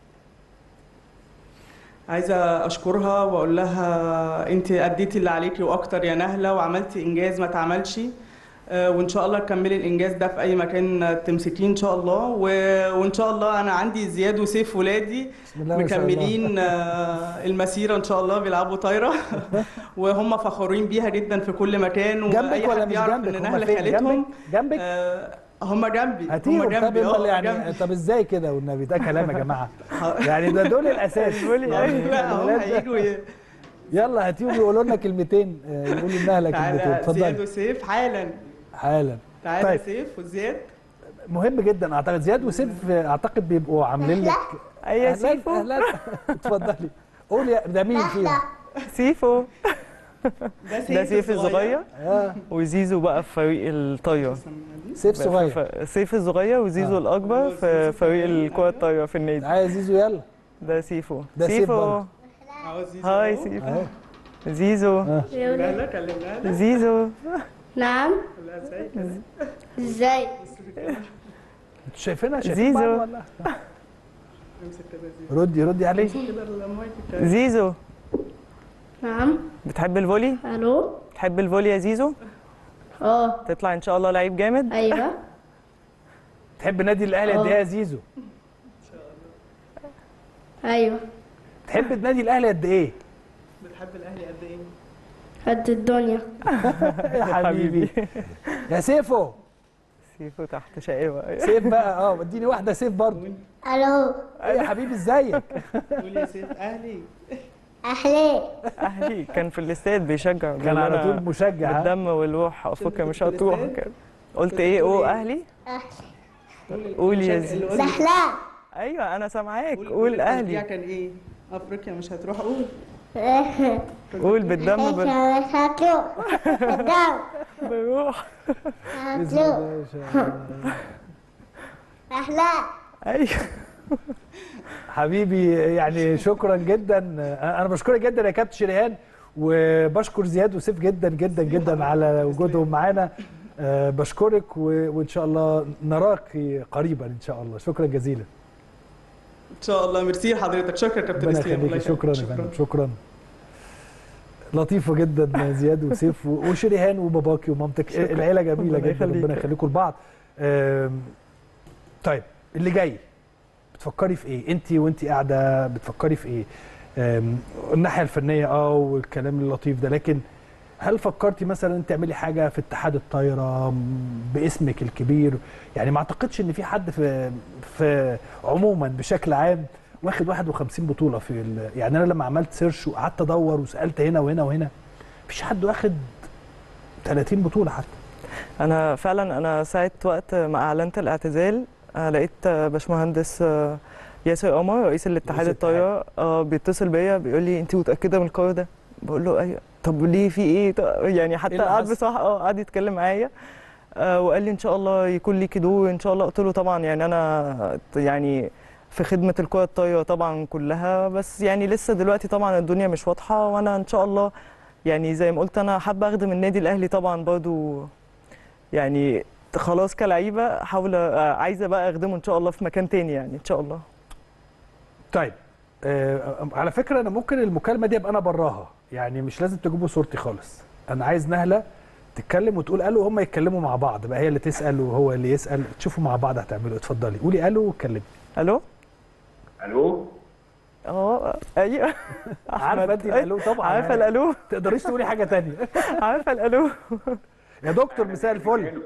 عايزه اشكرها واقول لها انت اديتي اللي عليكي واكتر يا نهله وعملتي انجاز ما اتعملش آه، وان شاء الله تكملي الانجاز ده في اي مكان تمسكيه ان شاء الله و... وان شاء الله انا عندي زياد وسيف ولادي الله ما شاء الله. مكملين آه، المسيره ان شاء الله بيلعبوا طايره وهم فخورين بيها جدا في كل مكان جنبك واي ولا حد مش يعرف جنبك؟ ان هما نهله فين؟ خالتهم جنبك؟ جنبك؟ آه، هم جنبي هم هاتيهم طب جنبي امال اه يعني جنبي. طب ازاي كده والنبي ده كلام يا جماعه يعني ده دول الاساس يعني لا هم الولاد ده- هيجوا ي- يلا هاتيهم يقولوا لنا كلمتين آه، يقولوا لنا لك كلمتين تعالى زياد اتفضل وسيف حالا حالا تعالى طيب سيف وزياد مهم جدا اعتقد زياد وسيف آه، اعتقد بيبقوا عاملين لك اي أهلاً- سيفو اهلا اتفضلي قول يا ده مين فيهم سيفو ده ده سيف الصغير آه. وزيزو بقى في فريق الطايره سيف صغير ف- سيف الصغير وزيزو آه. الاكبر في فريق الكره الطايره في النادي عايز زيزو يلا ده سيفو ده سيف برضه. اهو زيزو هاي أهو. سيفو اهو زيزو كلمنا لها كلمنا لها زيزو نعم لا ازيك ازاي انتوا شايفينها شايفين زيزو. بعض ولا امسك كده زيزو ردي ردي عليه كده المايك بتاعك. زيزو نعم بتحب الفولي الو بتحب الفولي يا زيزو اه تطلع ان شاء الله لعيب جامد ايوه تحب النادي الاهلي قد آه. ايه يا زيزو ايوه تحب النادي الاهلي قد ايه بتحب الاهلي قد ايه قد الدنيا يا حبيبي يا سيفو سيفو تحت شقاوة سيف بقى اه اديني واحده سيف برضه الو ايه يا حبيبي ازيك قول يا سيف اهلي احلى اهلي كان في الاستاد بيشجع كان بيقول على أنا طول مشجع ها؟ بالدم والروح افريقيا مش في هتروح الاستاد؟ كده قلت كنت ايه بتقول اوه إيه؟ اهلي قول يا المشجع اللي زيزو قول- زحلان ايوه انا سامعاك قول- قول التشجيع اهلي كان ايه افريقيا مش هتروح قول قول بالدم بال... مش هتروح الدم بالروح هتروح احلى ايوه حبيبي يعني شكرا جدا انا بشكرك جدا يا كابتن شريهان وبشكر زياد وسيف جدا جدا جدا على وجودهم معانا أه بشكرك و- وان شاء الله نراك قريبا ان شاء الله شكرا جزيلا ان شاء الله ميرسي لحضرتك شكرا كابتن ربنا اسلام الله يخليك يخليك. شكرا يا فندم شكرا لطيفه جدا زياد وسيف و- وشريهان وباباكي ومامتك شكرا. العيله جميله ربنا جدا يخليك. ربنا يخليكم لبعض أم، طيب اللي جاي بتفكري في ايه انت وانت قاعده بتفكري في ايه أم، الناحيه الفنيه اه والكلام اللطيف ده لكن هل فكرتي مثلا تعملي حاجه في اتحاد الطايره م، باسمك الكبير يعني ما اعتقدش ان في حد في في عموما بشكل عام واخد 51 بطوله في ال... يعني انا لما عملت سيرش وقعدت ادور وسالت هنا وهنا وهنا مفيش حد واخد 30 بطوله حتى انا فعلا انا ساعه وقت ما اعلنت الاعتزال آه، لقيت آه، باشمهندس آه، ياسر قمر رئيس الاتحاد رئيس الاتحاد. الطايره آه، بيتصل بيا بيقول لي انت متاكده من القرار ده بقول له ايوه طب ليه في ايه طب- يعني حتى اللي قعد حصل؟ بصراحه اه قعد يتكلم معايا آه، وقال لي ان شاء الله يكون ليكي دور ان شاء الله قلت له طبعا يعني انا يعني في خدمه الكره الطايره طبعا كلها بس يعني لسه دلوقتي طبعا الدنيا مش واضحه وانا ان شاء الله يعني زي ما قلت انا حابه اخدم النادي الاهلي طبعا برضو يعني خلاص كلعيبه احاول آه، عايزه بقى اخدمه ان شاء الله في مكان تاني يعني ان شاء الله طيب آه على فكره انا ممكن المكالمه دي ابقى انا براها يعني مش لازم تجيبوا صورتي خالص انا عايز نهله تتكلم وتقول الو هم يتكلموا مع بعض بقى هي اللي تسال وهو اللي يسال تشوفوا مع بعض هتعملوا إيه. اتفضلي قولي الو واتكلمي الو الو اه ايوه عارفه أحمد. انت الالو طبعا عارفه يعني الالو تقدريش تقولي حاجه تانية عارفه الالو يا دكتور مساء الفل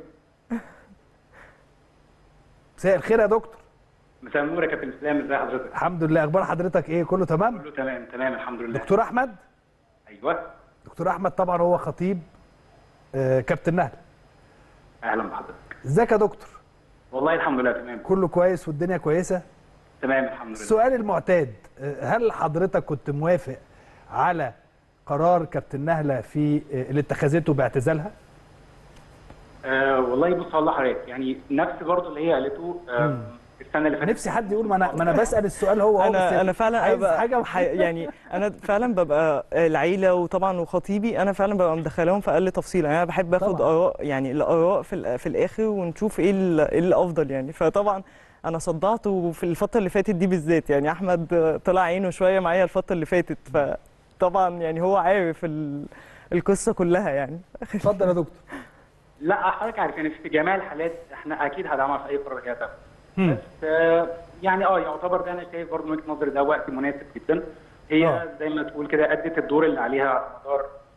مساء الخير يا دكتور مساء النور يا كابتن اسلام ازي حضرتك؟ الحمد لله اخبار حضرتك ايه كله تمام كله تمام تمام الحمد لله دكتور احمد ايوه دكتور احمد طبعا هو خطيب آه كابتن نهل اهلا بحضرتك ازيك يا دكتور والله الحمد لله تمام كله كويس والدنيا كويسه تمام الحمد لله السؤال المعتاد آه، هل حضرتك كنت موافق على قرار كابتن نهله في آه، اللي اتخذته باعتزالها آه والله بص هقول لحضرتك يعني نفس برضه اللي هي قالته آه السنه اللي فاتت نفسي حد يقول ما انا ما انا بسال السؤال هو هو بس انا انا فعلا عايز أبقى حاجه ح- يعني انا فعلا ببقى العيله وطبعا وخطيبي انا فعلا ببقى مدخلاهم في اقل تفصيل يعني انا بحب اخد طبعاً. اراء يعني الاراء في الآ- في الاخر ونشوف ايه ال- إيه الافضل يعني فطبعا انا صدعته في الفتره اللي فاتت دي بالذات يعني احمد طلع عينه شويه معايا الفتره اللي فاتت فطبعا يعني هو عارف ال- القصه كلها يعني اتفضل يا دكتور لا حضرتك عارف يعني في جميع الحالات احنا اكيد هدعمها في اي قرار هي تاخده مم. بس آه يعني اه يعتبر ده انا شايف برضه من وجهه نظري ده وقت مناسب جدا هي آه. زي ما تقول كده ادت الدور اللي عليها على مدار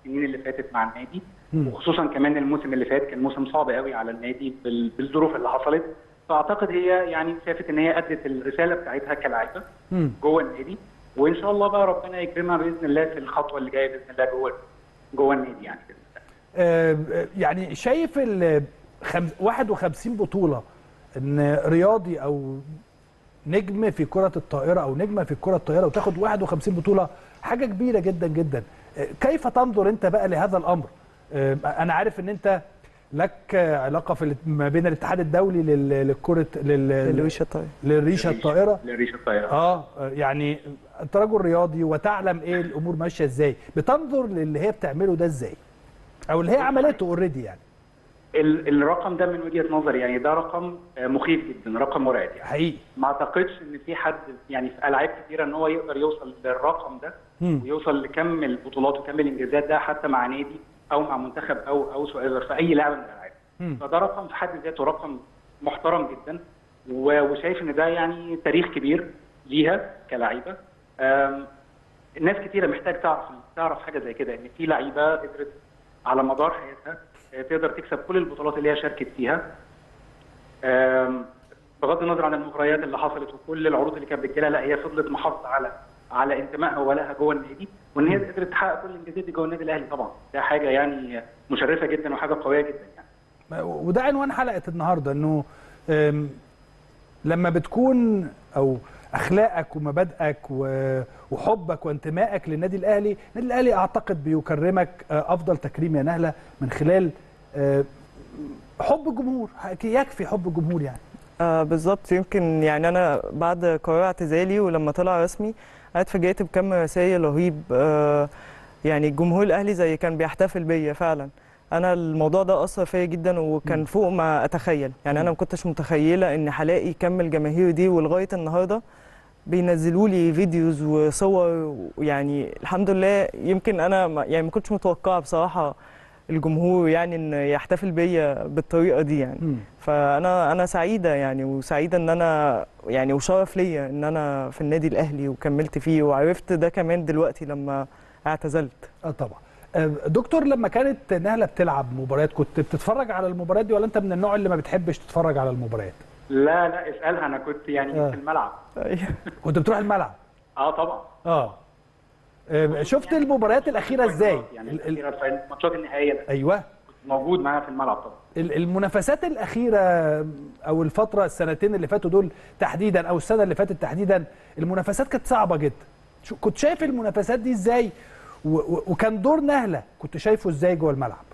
السنين اللي فاتت مع النادي مم. وخصوصا كمان الموسم اللي فات كان موسم صعب قوي على النادي بال- بالظروف اللي حصلت فاعتقد هي يعني شافت ان هي ادت الرساله بتاعتها كلاعيبه مم. جوه النادي وان شاء الله بقى ربنا يكرمها باذن الله في الخطوه اللي جايه باذن الله جوه جوه النادي يعني كده آه، يعني شايف ال خم- 51 بطوله ان رياضي او نجم في كره الطائره او نجمه في الكره الطائره وتاخد 51 بطوله حاجه كبيره جدا جدا آه، كيف تنظر انت بقى لهذا الامر آه، انا عارف ان انت لك علاقه في الات- ما بين الاتحاد الدولي لل- للكره لل- للريشه الطائره للريشه الطائره للريشه الطائره اه يعني انت رجل رياضي وتعلم ايه الامور ماشيه ازاي بتنظر للي هي بتعمله ده ازاي او اللي هي عملته اوريدي يعني ال- الرقم ده من وجهه نظري يعني ده رقم آه، مخيف جدا رقم مرعب يعني حقيقي ما اعتقدش ان في حد يعني في العاب كتيره ان هو يقدر يوصل للرقم ده مم. ويوصل لكم البطولات وكم الانجازات ده حتى مع نادي او مع منتخب او او سؤال في اي لعبه من الالعاب مم. فده رقم في حد ذاته رقم محترم جدا و- وشايف ان ده يعني تاريخ كبير ليها كلاعيبه آم، الناس كتيره محتاج تعرف تعرف حاجه زي كده ان في لعيبه قدرت على مدار حياتها آه، تقدر تكسب كل البطولات اللي هي شاركت فيها آم، بغض النظر عن المغريات اللي حصلت وكل العروض اللي كانت بتجيلها لا هي فضلت محافظه على على انتمائها وولائها جوه النادي وان هي قدرت تحقق كل الانجازات دي جوه النادي الاهلي طبعا ده حاجه يعني مشرفه جدا وحاجه قويه جدا يعني وده عنوان حلقه النهارده انه أم، لما بتكون او اخلاقك ومبادئك و- وحبك وانتمائك للنادي الاهلي النادي الاهلي اعتقد بيكرمك آه، افضل تكريم يا نهله من خلال آه، حب الجمهور يكفي حب الجمهور يعني آه بالظبط يمكن يعني انا بعد قرار اعتزالي ولما طلع رسمي انا اتفاجئت بكم رسائل رهيب آه يعني الجمهور الاهلي زي كان بيحتفل بيا فعلا انا الموضوع ده اثر فيا جدا وكان فوق ما اتخيل يعني انا ما كنتش متخيله ان هلاقي كم الجماهير دي ولغايه النهارده بينزلوا لي فيديوز وصور يعني الحمد لله يمكن انا ما يعني ما كنتش متوقعه بصراحه الجمهور يعني ان يحتفل بيا بالطريقه دي يعني فانا انا سعيده يعني وسعيده ان انا يعني وشرف ليا ان انا في النادي الاهلي وكملت فيه وعرفت ده كمان دلوقتي لما اعتزلت اه طبعا آه، دكتور لما كانت نهله بتلعب مباريات كنت بتتفرج على المباريات دي ولا انت من النوع اللي ما بتحبش تتفرج على المباريات لا لا اسالها انا كنت يعني آه. في الملعب كنت بتروح الملعب اه طبعا اه آه، شفت المباريات الاخيره ازاي يعني الاخيره في ماتشات النهائيه ايوه كنت موجود معاها في الملعب طبعا ال- المنافسات الاخيره او الفتره السنتين اللي فاتوا دول تحديدا او السنه اللي فاتت تحديدا المنافسات كانت صعبه جدا شو- كنت شايف المنافسات دي ازاي و- و- وكان دور نهله كنت شايفه ازاي جوه الملعب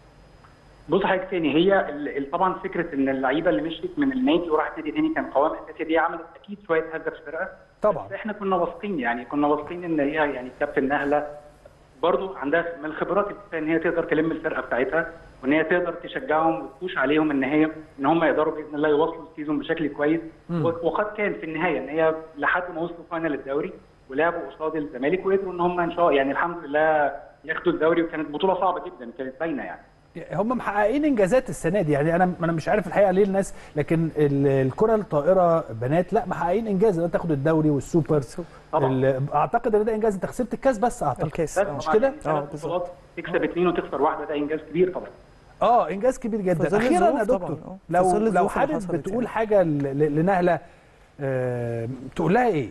بص حاجه تاني هي ال- ال- طبعا فكره ان اللعيبه اللي مشيت من النادي وراحت نادي تاني كان قوام اساسي دي عملت اكيد شويه هزه في الفرقه طبعا بس احنا كنا واثقين يعني كنا واثقين ان هي يعني كابتن نهله برضو عندها من الخبرات الكفايه ان هي تقدر تلم الفرقه بتاعتها وان هي تقدر تشجعهم وتدوش عليهم ان هي ان هم يقدروا باذن الله يواصلوا السيزون بشكل كويس مم. و- وقد كان في النهايه ان هي لحد ما وصلوا فاينل الدوري ولعبوا قصاد الزمالك وقدروا ان هم ان شاء الله يعني الحمد لله ياخدوا الدوري وكانت بطوله صعبه جدا كانت باينه يعني هم محققين انجازات السنه دي يعني انا انا مش عارف الحقيقه ليه الناس لكن ال- الكره الطائره بنات لا محققين انجاز ان تاخد الدوري والسوبر ال- اعتقد ان ده انجاز انت خسرت الكاس بس اعتقد الكاس بس مش طبعاً كده يعني ثلاث بطولات تكسب اثنين وتخسر واحده ده انجاز كبير طبعا اه انجاز كبير في جدا ظل اخيرا يا الظروف دكتور طبعاً، آه. في لو ظل لو الظروف اللي حابب حصلت بتقول يعني. حاجه ل- ل- لنهله آه تقول لها ايه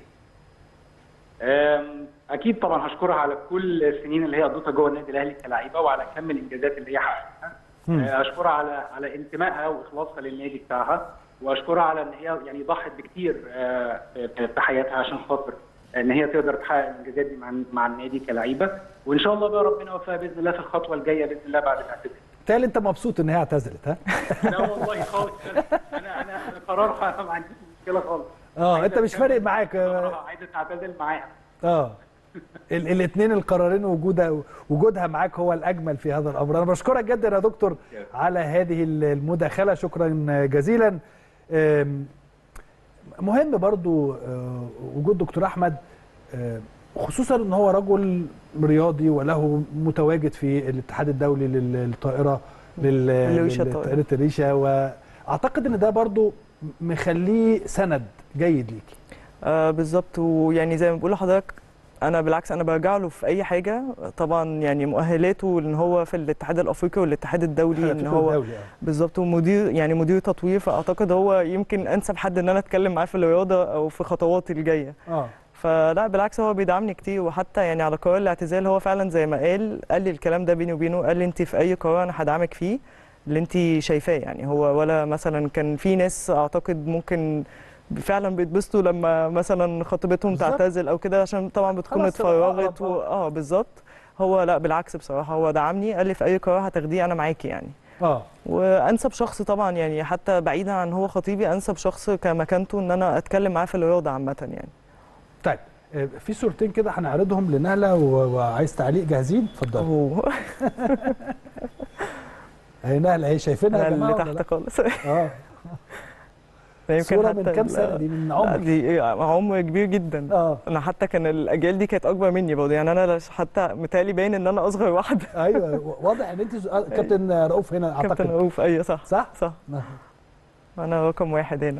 أم، اكيد طبعا هشكرها على كل السنين اللي هي قضتها جوه النادي الاهلي كلاعيبه وعلى كم الانجازات اللي هي حققتها مم. أه، اشكرها على على انتمائها واخلاصها للنادي بتاعها واشكرها على ان هي يعني ضحت بكتير أه، في في حياتها عشان خاطر ان هي تقدر تحقق الانجازات دي مع مع النادي كلاعيبه وان شاء الله بقى ربنا يوفقها باذن الله في الخطوه الجايه باذن الله بعد الاعتزال بالتالي انت مبسوط ان هي اعتزلت ها لا والله خالص انا انا انا قرارها ما عنديش مشكله خالص اه انت مش فارق معاك اه قرارها عايزه تعتزل معاها آه. ال- الاثنين القرارين وجودها وجودها معاك هو الاجمل في هذا الامر انا بشكرك جدا يا دكتور على هذه المداخله شكرا جزيلا آم، مهم برضو آه، وجود دكتور احمد آه، خصوصا ان هو رجل رياضي وله متواجد في الاتحاد الدولي لل- للطائره لل- الريشة لل- الطائرة. طائره الريشه واعتقد ان ده برضو مخليه سند جيد ليكي آه بالظبط ويعني زي ما بقول لحضرتك انا بالعكس انا برجع له في اي حاجه طبعا يعني مؤهلاته ان هو في الاتحاد الافريقي والاتحاد الدولي ان هو الدولي، آه. بالظبط ومدير يعني مدير تطوير فاعتقد هو يمكن انسب حد ان انا اتكلم معاه في الرياضه او في خطواتي الجايه اه فلا بالعكس هو بيدعمني كتير وحتى يعني على قرار الاعتزال هو فعلا زي ما قال قال لي الكلام ده بيني وبينه قال لي انت في اي قرار انا هدعمك فيه اللي انت شايفاه يعني هو ولا مثلا كان في ناس اعتقد ممكن فعلا بيتبسطوا لما مثلا خطيبتهم بالظبط. تعتزل او كده عشان طبعا بتكون خلاص تبقى اتفرغت أقرب، و... اه بالظبط هو لا بالعكس بصراحه هو دعمني قال لي في اي قرار هتاخديه انا معاكي يعني اه وانسب شخص طبعا يعني حتى بعيدا عن هو خطيبي انسب شخص كمكانته ان انا اتكلم معاه في الرياضه عامه يعني طيب آه، في صورتين كده هنعرضهم لنهله و- وعايز تعليق جاهزين اتفضل اهي نهله اهي شايفينها يا أنا جماعه اللي ولا تحت لا؟ خالص اه يمكن صورة من حتى كام ال- سنة دي؟ من لا، عمر؟ دي عمر كبير جدا اه انا حتى كان الاجيال دي كانت اكبر مني برضه يعني انا لش- حتى متهيألي باين ان انا اصغر واحده ايوه واضح ان انت ز- آه، كابتن رؤوف هنا اعتقد كابتن رؤوف ايوه صح صح صح انا رقم واحد هنا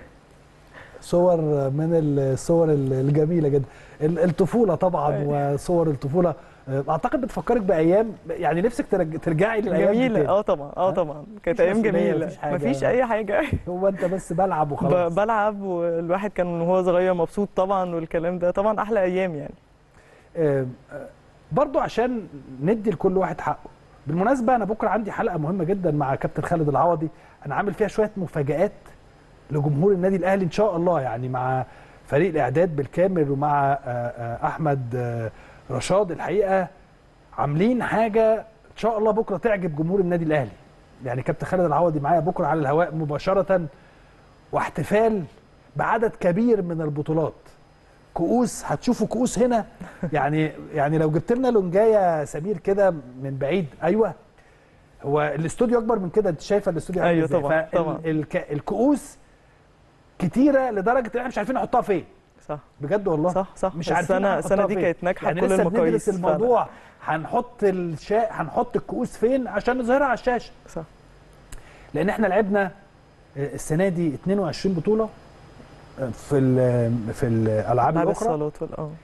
صور من الصور الجميله جدا ال- الطفوله طبعا وصور الطفوله آه، اعتقد بتفكرك بايام يعني نفسك ترج- ترجعي للايام دي جميله تاني. اه طبعا اه طبعا كانت مفيش ايام مسؤولية، جميله مفيش حاجة. مفيش اي حاجه هو انت بس بلعب وخلاص ب- بلعب والواحد كان وهو صغير مبسوط طبعا والكلام ده طبعا احلى ايام يعني آه، آه، برضو عشان ندي لكل واحد حقه بالمناسبه انا بكره عندي حلقه مهمه جدا مع كابتن خالد العوضي انا عامل فيها شويه مفاجات لجمهور النادي الاهلي ان شاء الله يعني مع فريق الاعداد بالكامل ومع آه، آه، احمد آه، رشاد الحقيقه عاملين حاجه ان شاء الله بكره تعجب جمهور النادي الاهلي يعني كابتن خالد العوضي معايا بكره على الهواء مباشره واحتفال بعدد كبير من البطولات كؤوس هتشوفوا كؤوس هنا يعني يعني لو جبت لنا لونجايه سمير كده من بعيد ايوه هو الاستوديو اكبر من كده انت شايفه الاستوديو عامل أيوة إزاي؟ طبعاً، فال- طبعاً. الك- الكؤوس كتيره لدرجه ان احنا مش عارفين نحطها فين صح بجد والله صح صح مش عارفين السنة- هنحطها السنة دي فين. كانت ناجحة يعني بكل لسه بندرس المقاييس فعلاً. الموضوع هنحط الشا... هنحط الكؤوس فين عشان نظهرها على الشاشه صح لان احنا لعبنا السنه دي 22 بطوله في ال- في الالعاب بعد الاخرى الصالات وال- اه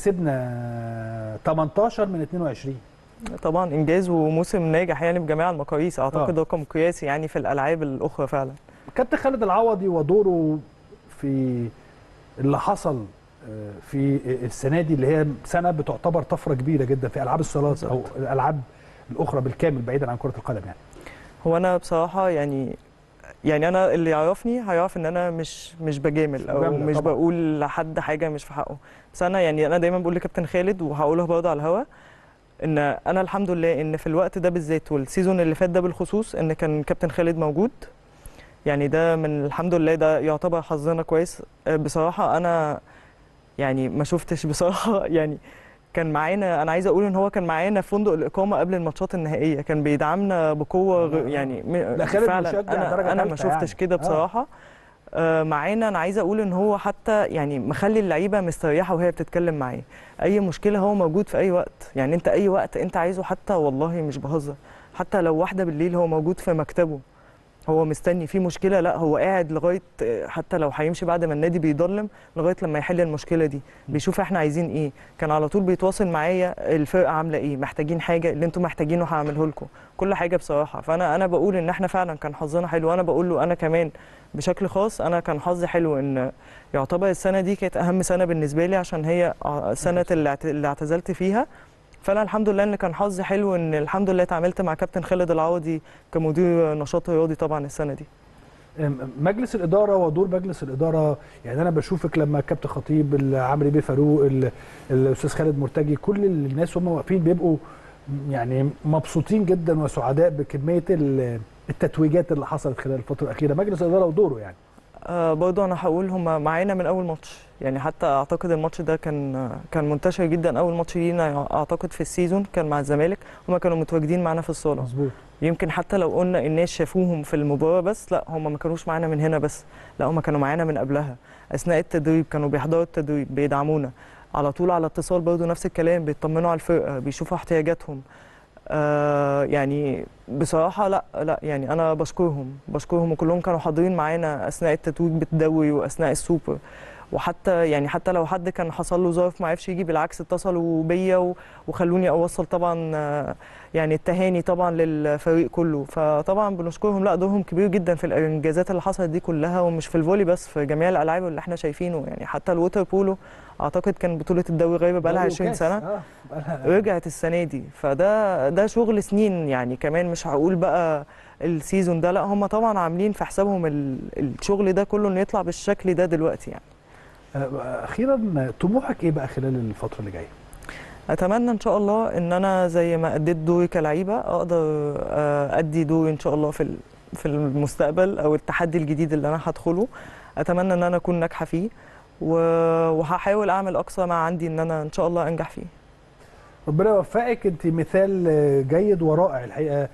كسبنا 18 من 22 طبعا انجاز وموسم ناجح يعني بجميع المقاييس اعتقد آه. رقم قياسي يعني في الالعاب الاخرى فعلا كابتن خالد العوضي ودوره في اللي حصل آه، في السنه دي اللي هي سنه بتعتبر طفره كبيره جدا في العاب الصالات او الالعاب الاخرى بالكامل بعيدا عن كره القدم يعني هو انا بصراحه يعني يعني انا اللي يعرفني هيعرف ان انا مش مش بجامل او مجاملة مش طبعاً. بقول لحد حاجه مش في حقه بس انا يعني انا دايما بقول لكابتن خالد وهقولها برضه على الهوا ان انا الحمد لله ان في الوقت ده بالذات والسيزون اللي فات ده بالخصوص ان كان كابتن خالد موجود يعني ده من الحمد لله ده يعتبر حظنا كويس آه، بصراحه انا يعني ما شفتش بصراحه يعني كان معانا انا عايزه اقول ان هو كان معانا في فندق الاقامه قبل الماتشات النهائيه كان بيدعمنا بقوه غ- يعني م- لا، خالد فعلا مشجع درجة انا انا ما تالتة شفتش يعني. كده آه. بصراحه آه، معانا انا عايزه اقول ان هو حتى يعني مخلي اللعيبه مستريحه وهي بتتكلم معاه اي مشكله هو موجود في اي وقت يعني انت اي وقت انت عايزه حتى والله مش بهزر حتى لو واحده بالليل هو موجود في مكتبه هو مستني في مشكله لا هو قاعد لغايه حتى لو هيمشي بعد ما النادي بيضلم لغايه لما يحل المشكله دي بيشوف احنا عايزين ايه كان على طول بيتواصل معايا الفرقه عامله ايه محتاجين حاجه اللي انتم محتاجينه هعمله لكم كل حاجه بصراحه فانا انا بقول ان احنا فعلا كان حظنا حلو انا بقول له انا كمان بشكل خاص انا كان حظي حلو ان يعتبر السنه دي كانت اهم سنه بالنسبه لي عشان هي سنه اللي اعت- اللي اعتزلت فيها فانا الحمد لله ان كان حظي حلو ان الحمد لله اتعاملت مع كابتن خالد العوضي كمدير نشاط رياضي طبعا السنه دي مجلس الاداره ودور مجلس الاداره يعني انا بشوفك لما كابتن خطيب عمرو بيه فاروق ال- الاستاذ خالد مرتجي كل الناس هم واقفين بيبقوا يعني مبسوطين جدا وسعداء بكميه ال- التتويجات اللي حصلت خلال الفتره الاخيره مجلس الاداره ودوره يعني آه برضه انا هقول هم معانا من اول ماتش يعني حتى اعتقد الماتش ده كان كان منتشر جدا اول ماتش لينا اعتقد في السيزون كان مع الزمالك هم كانوا متواجدين معانا في الصاله مظبوط يمكن حتى لو قلنا الناس شافوهم في المباراه بس لا هم ما كانوش معانا من هنا بس لا هم كانوا معانا من قبلها اثناء التدريب كانوا بيحضروا التدريب بيدعمونا على طول على اتصال برضه نفس الكلام بيطمنوا على الفرقه بيشوفوا احتياجاتهم آه يعني بصراحه لا لا يعني انا بشكرهم بشكرهم وكلهم كانوا حاضرين معانا اثناء التتويج بالدوري واثناء السوبر وحتى يعني حتى لو حد كان حصل له ظرف ما عرفش يجي بالعكس اتصلوا بيا و- وخلوني اوصل طبعا آه، يعني التهاني طبعا للفريق كله فطبعا بنشكرهم لا دورهم كبير جدا في الانجازات اللي حصلت دي كلها ومش في الفولي بس في جميع الالعاب اللي احنا شايفينه يعني حتى الووتر بولو اعتقد كان بطوله الدوري غايبه بقى لها دوري 20 وكاس. سنه آه، بقالها- رجعت السنه دي فده ده شغل سنين يعني كمان مش هقول بقى السيزون ده لا هم طبعا عاملين في حسابهم ال- الشغل ده كله انه يطلع بالشكل ده دلوقتي يعني آه، اخيرا طموحك ايه بقى خلال الفتره اللي جايه اتمنى ان شاء الله ان انا زي ما اديت دوري كلعيبه اقدر آه، ادي دوري ان شاء الله في ال- في المستقبل او التحدي الجديد اللي انا هدخله اتمنى ان انا اكون ناجحه فيه و- وهحاول اعمل اقصى ما عندي ان انا ان شاء الله انجح فيه ربنا يوفقك انت مثال آه، جيد ورائع الحقيقه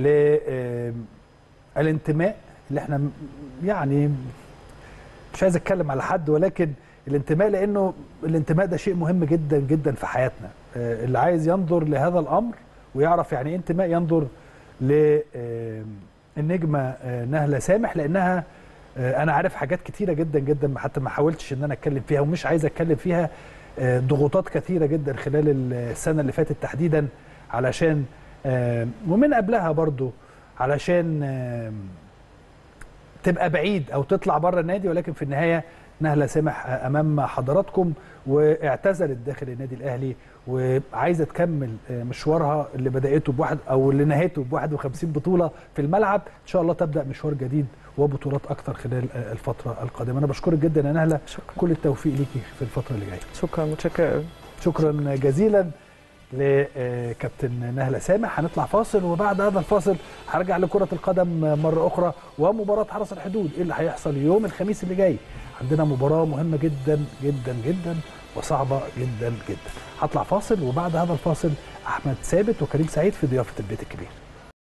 للانتماء اللي احنا م- يعني مش عايز اتكلم على حد ولكن الانتماء لانه الانتماء ده شيء مهم جدا جدا في حياتنا آه، اللي عايز ينظر لهذا الامر ويعرف يعني ايه انتماء ينظر للنجمه نهله سامح لانها آه، انا عارف حاجات كتيره جدا جدا حتى ما حاولتش ان انا اتكلم فيها ومش عايز اتكلم فيها آه، ضغوطات كثيره جدا خلال السنه اللي فاتت تحديدا علشان آه، ومن قبلها برضو علشان آه، تبقى بعيد او تطلع بره النادي ولكن في النهايه نهله سمح آه، امام حضراتكم واعتزلت داخل النادي الاهلي وعايزه تكمل آه، مشوارها اللي بداته بواحد او اللي نهايته ب 51 بطوله في الملعب ان شاء الله تبدا مشوار جديد وبطولات اكثر خلال آه، الفتره القادمه انا بشكرك جدا يا نهله شكرا. كل التوفيق ليكي في الفتره اللي جايه شكرا متشكره قوي شكرا جزيلا لكابتن نهله سامح هنطلع فاصل وبعد هذا الفاصل هرجع لكره القدم مره اخرى ومباراه حرس الحدود ايه اللي هيحصل يوم الخميس اللي جاي عندنا مباراه مهمه جدا جدا جدا وصعبه جدا جدا هطلع فاصل وبعد هذا الفاصل احمد ثابت وكريم سعيد في ضيافه البيت الكبير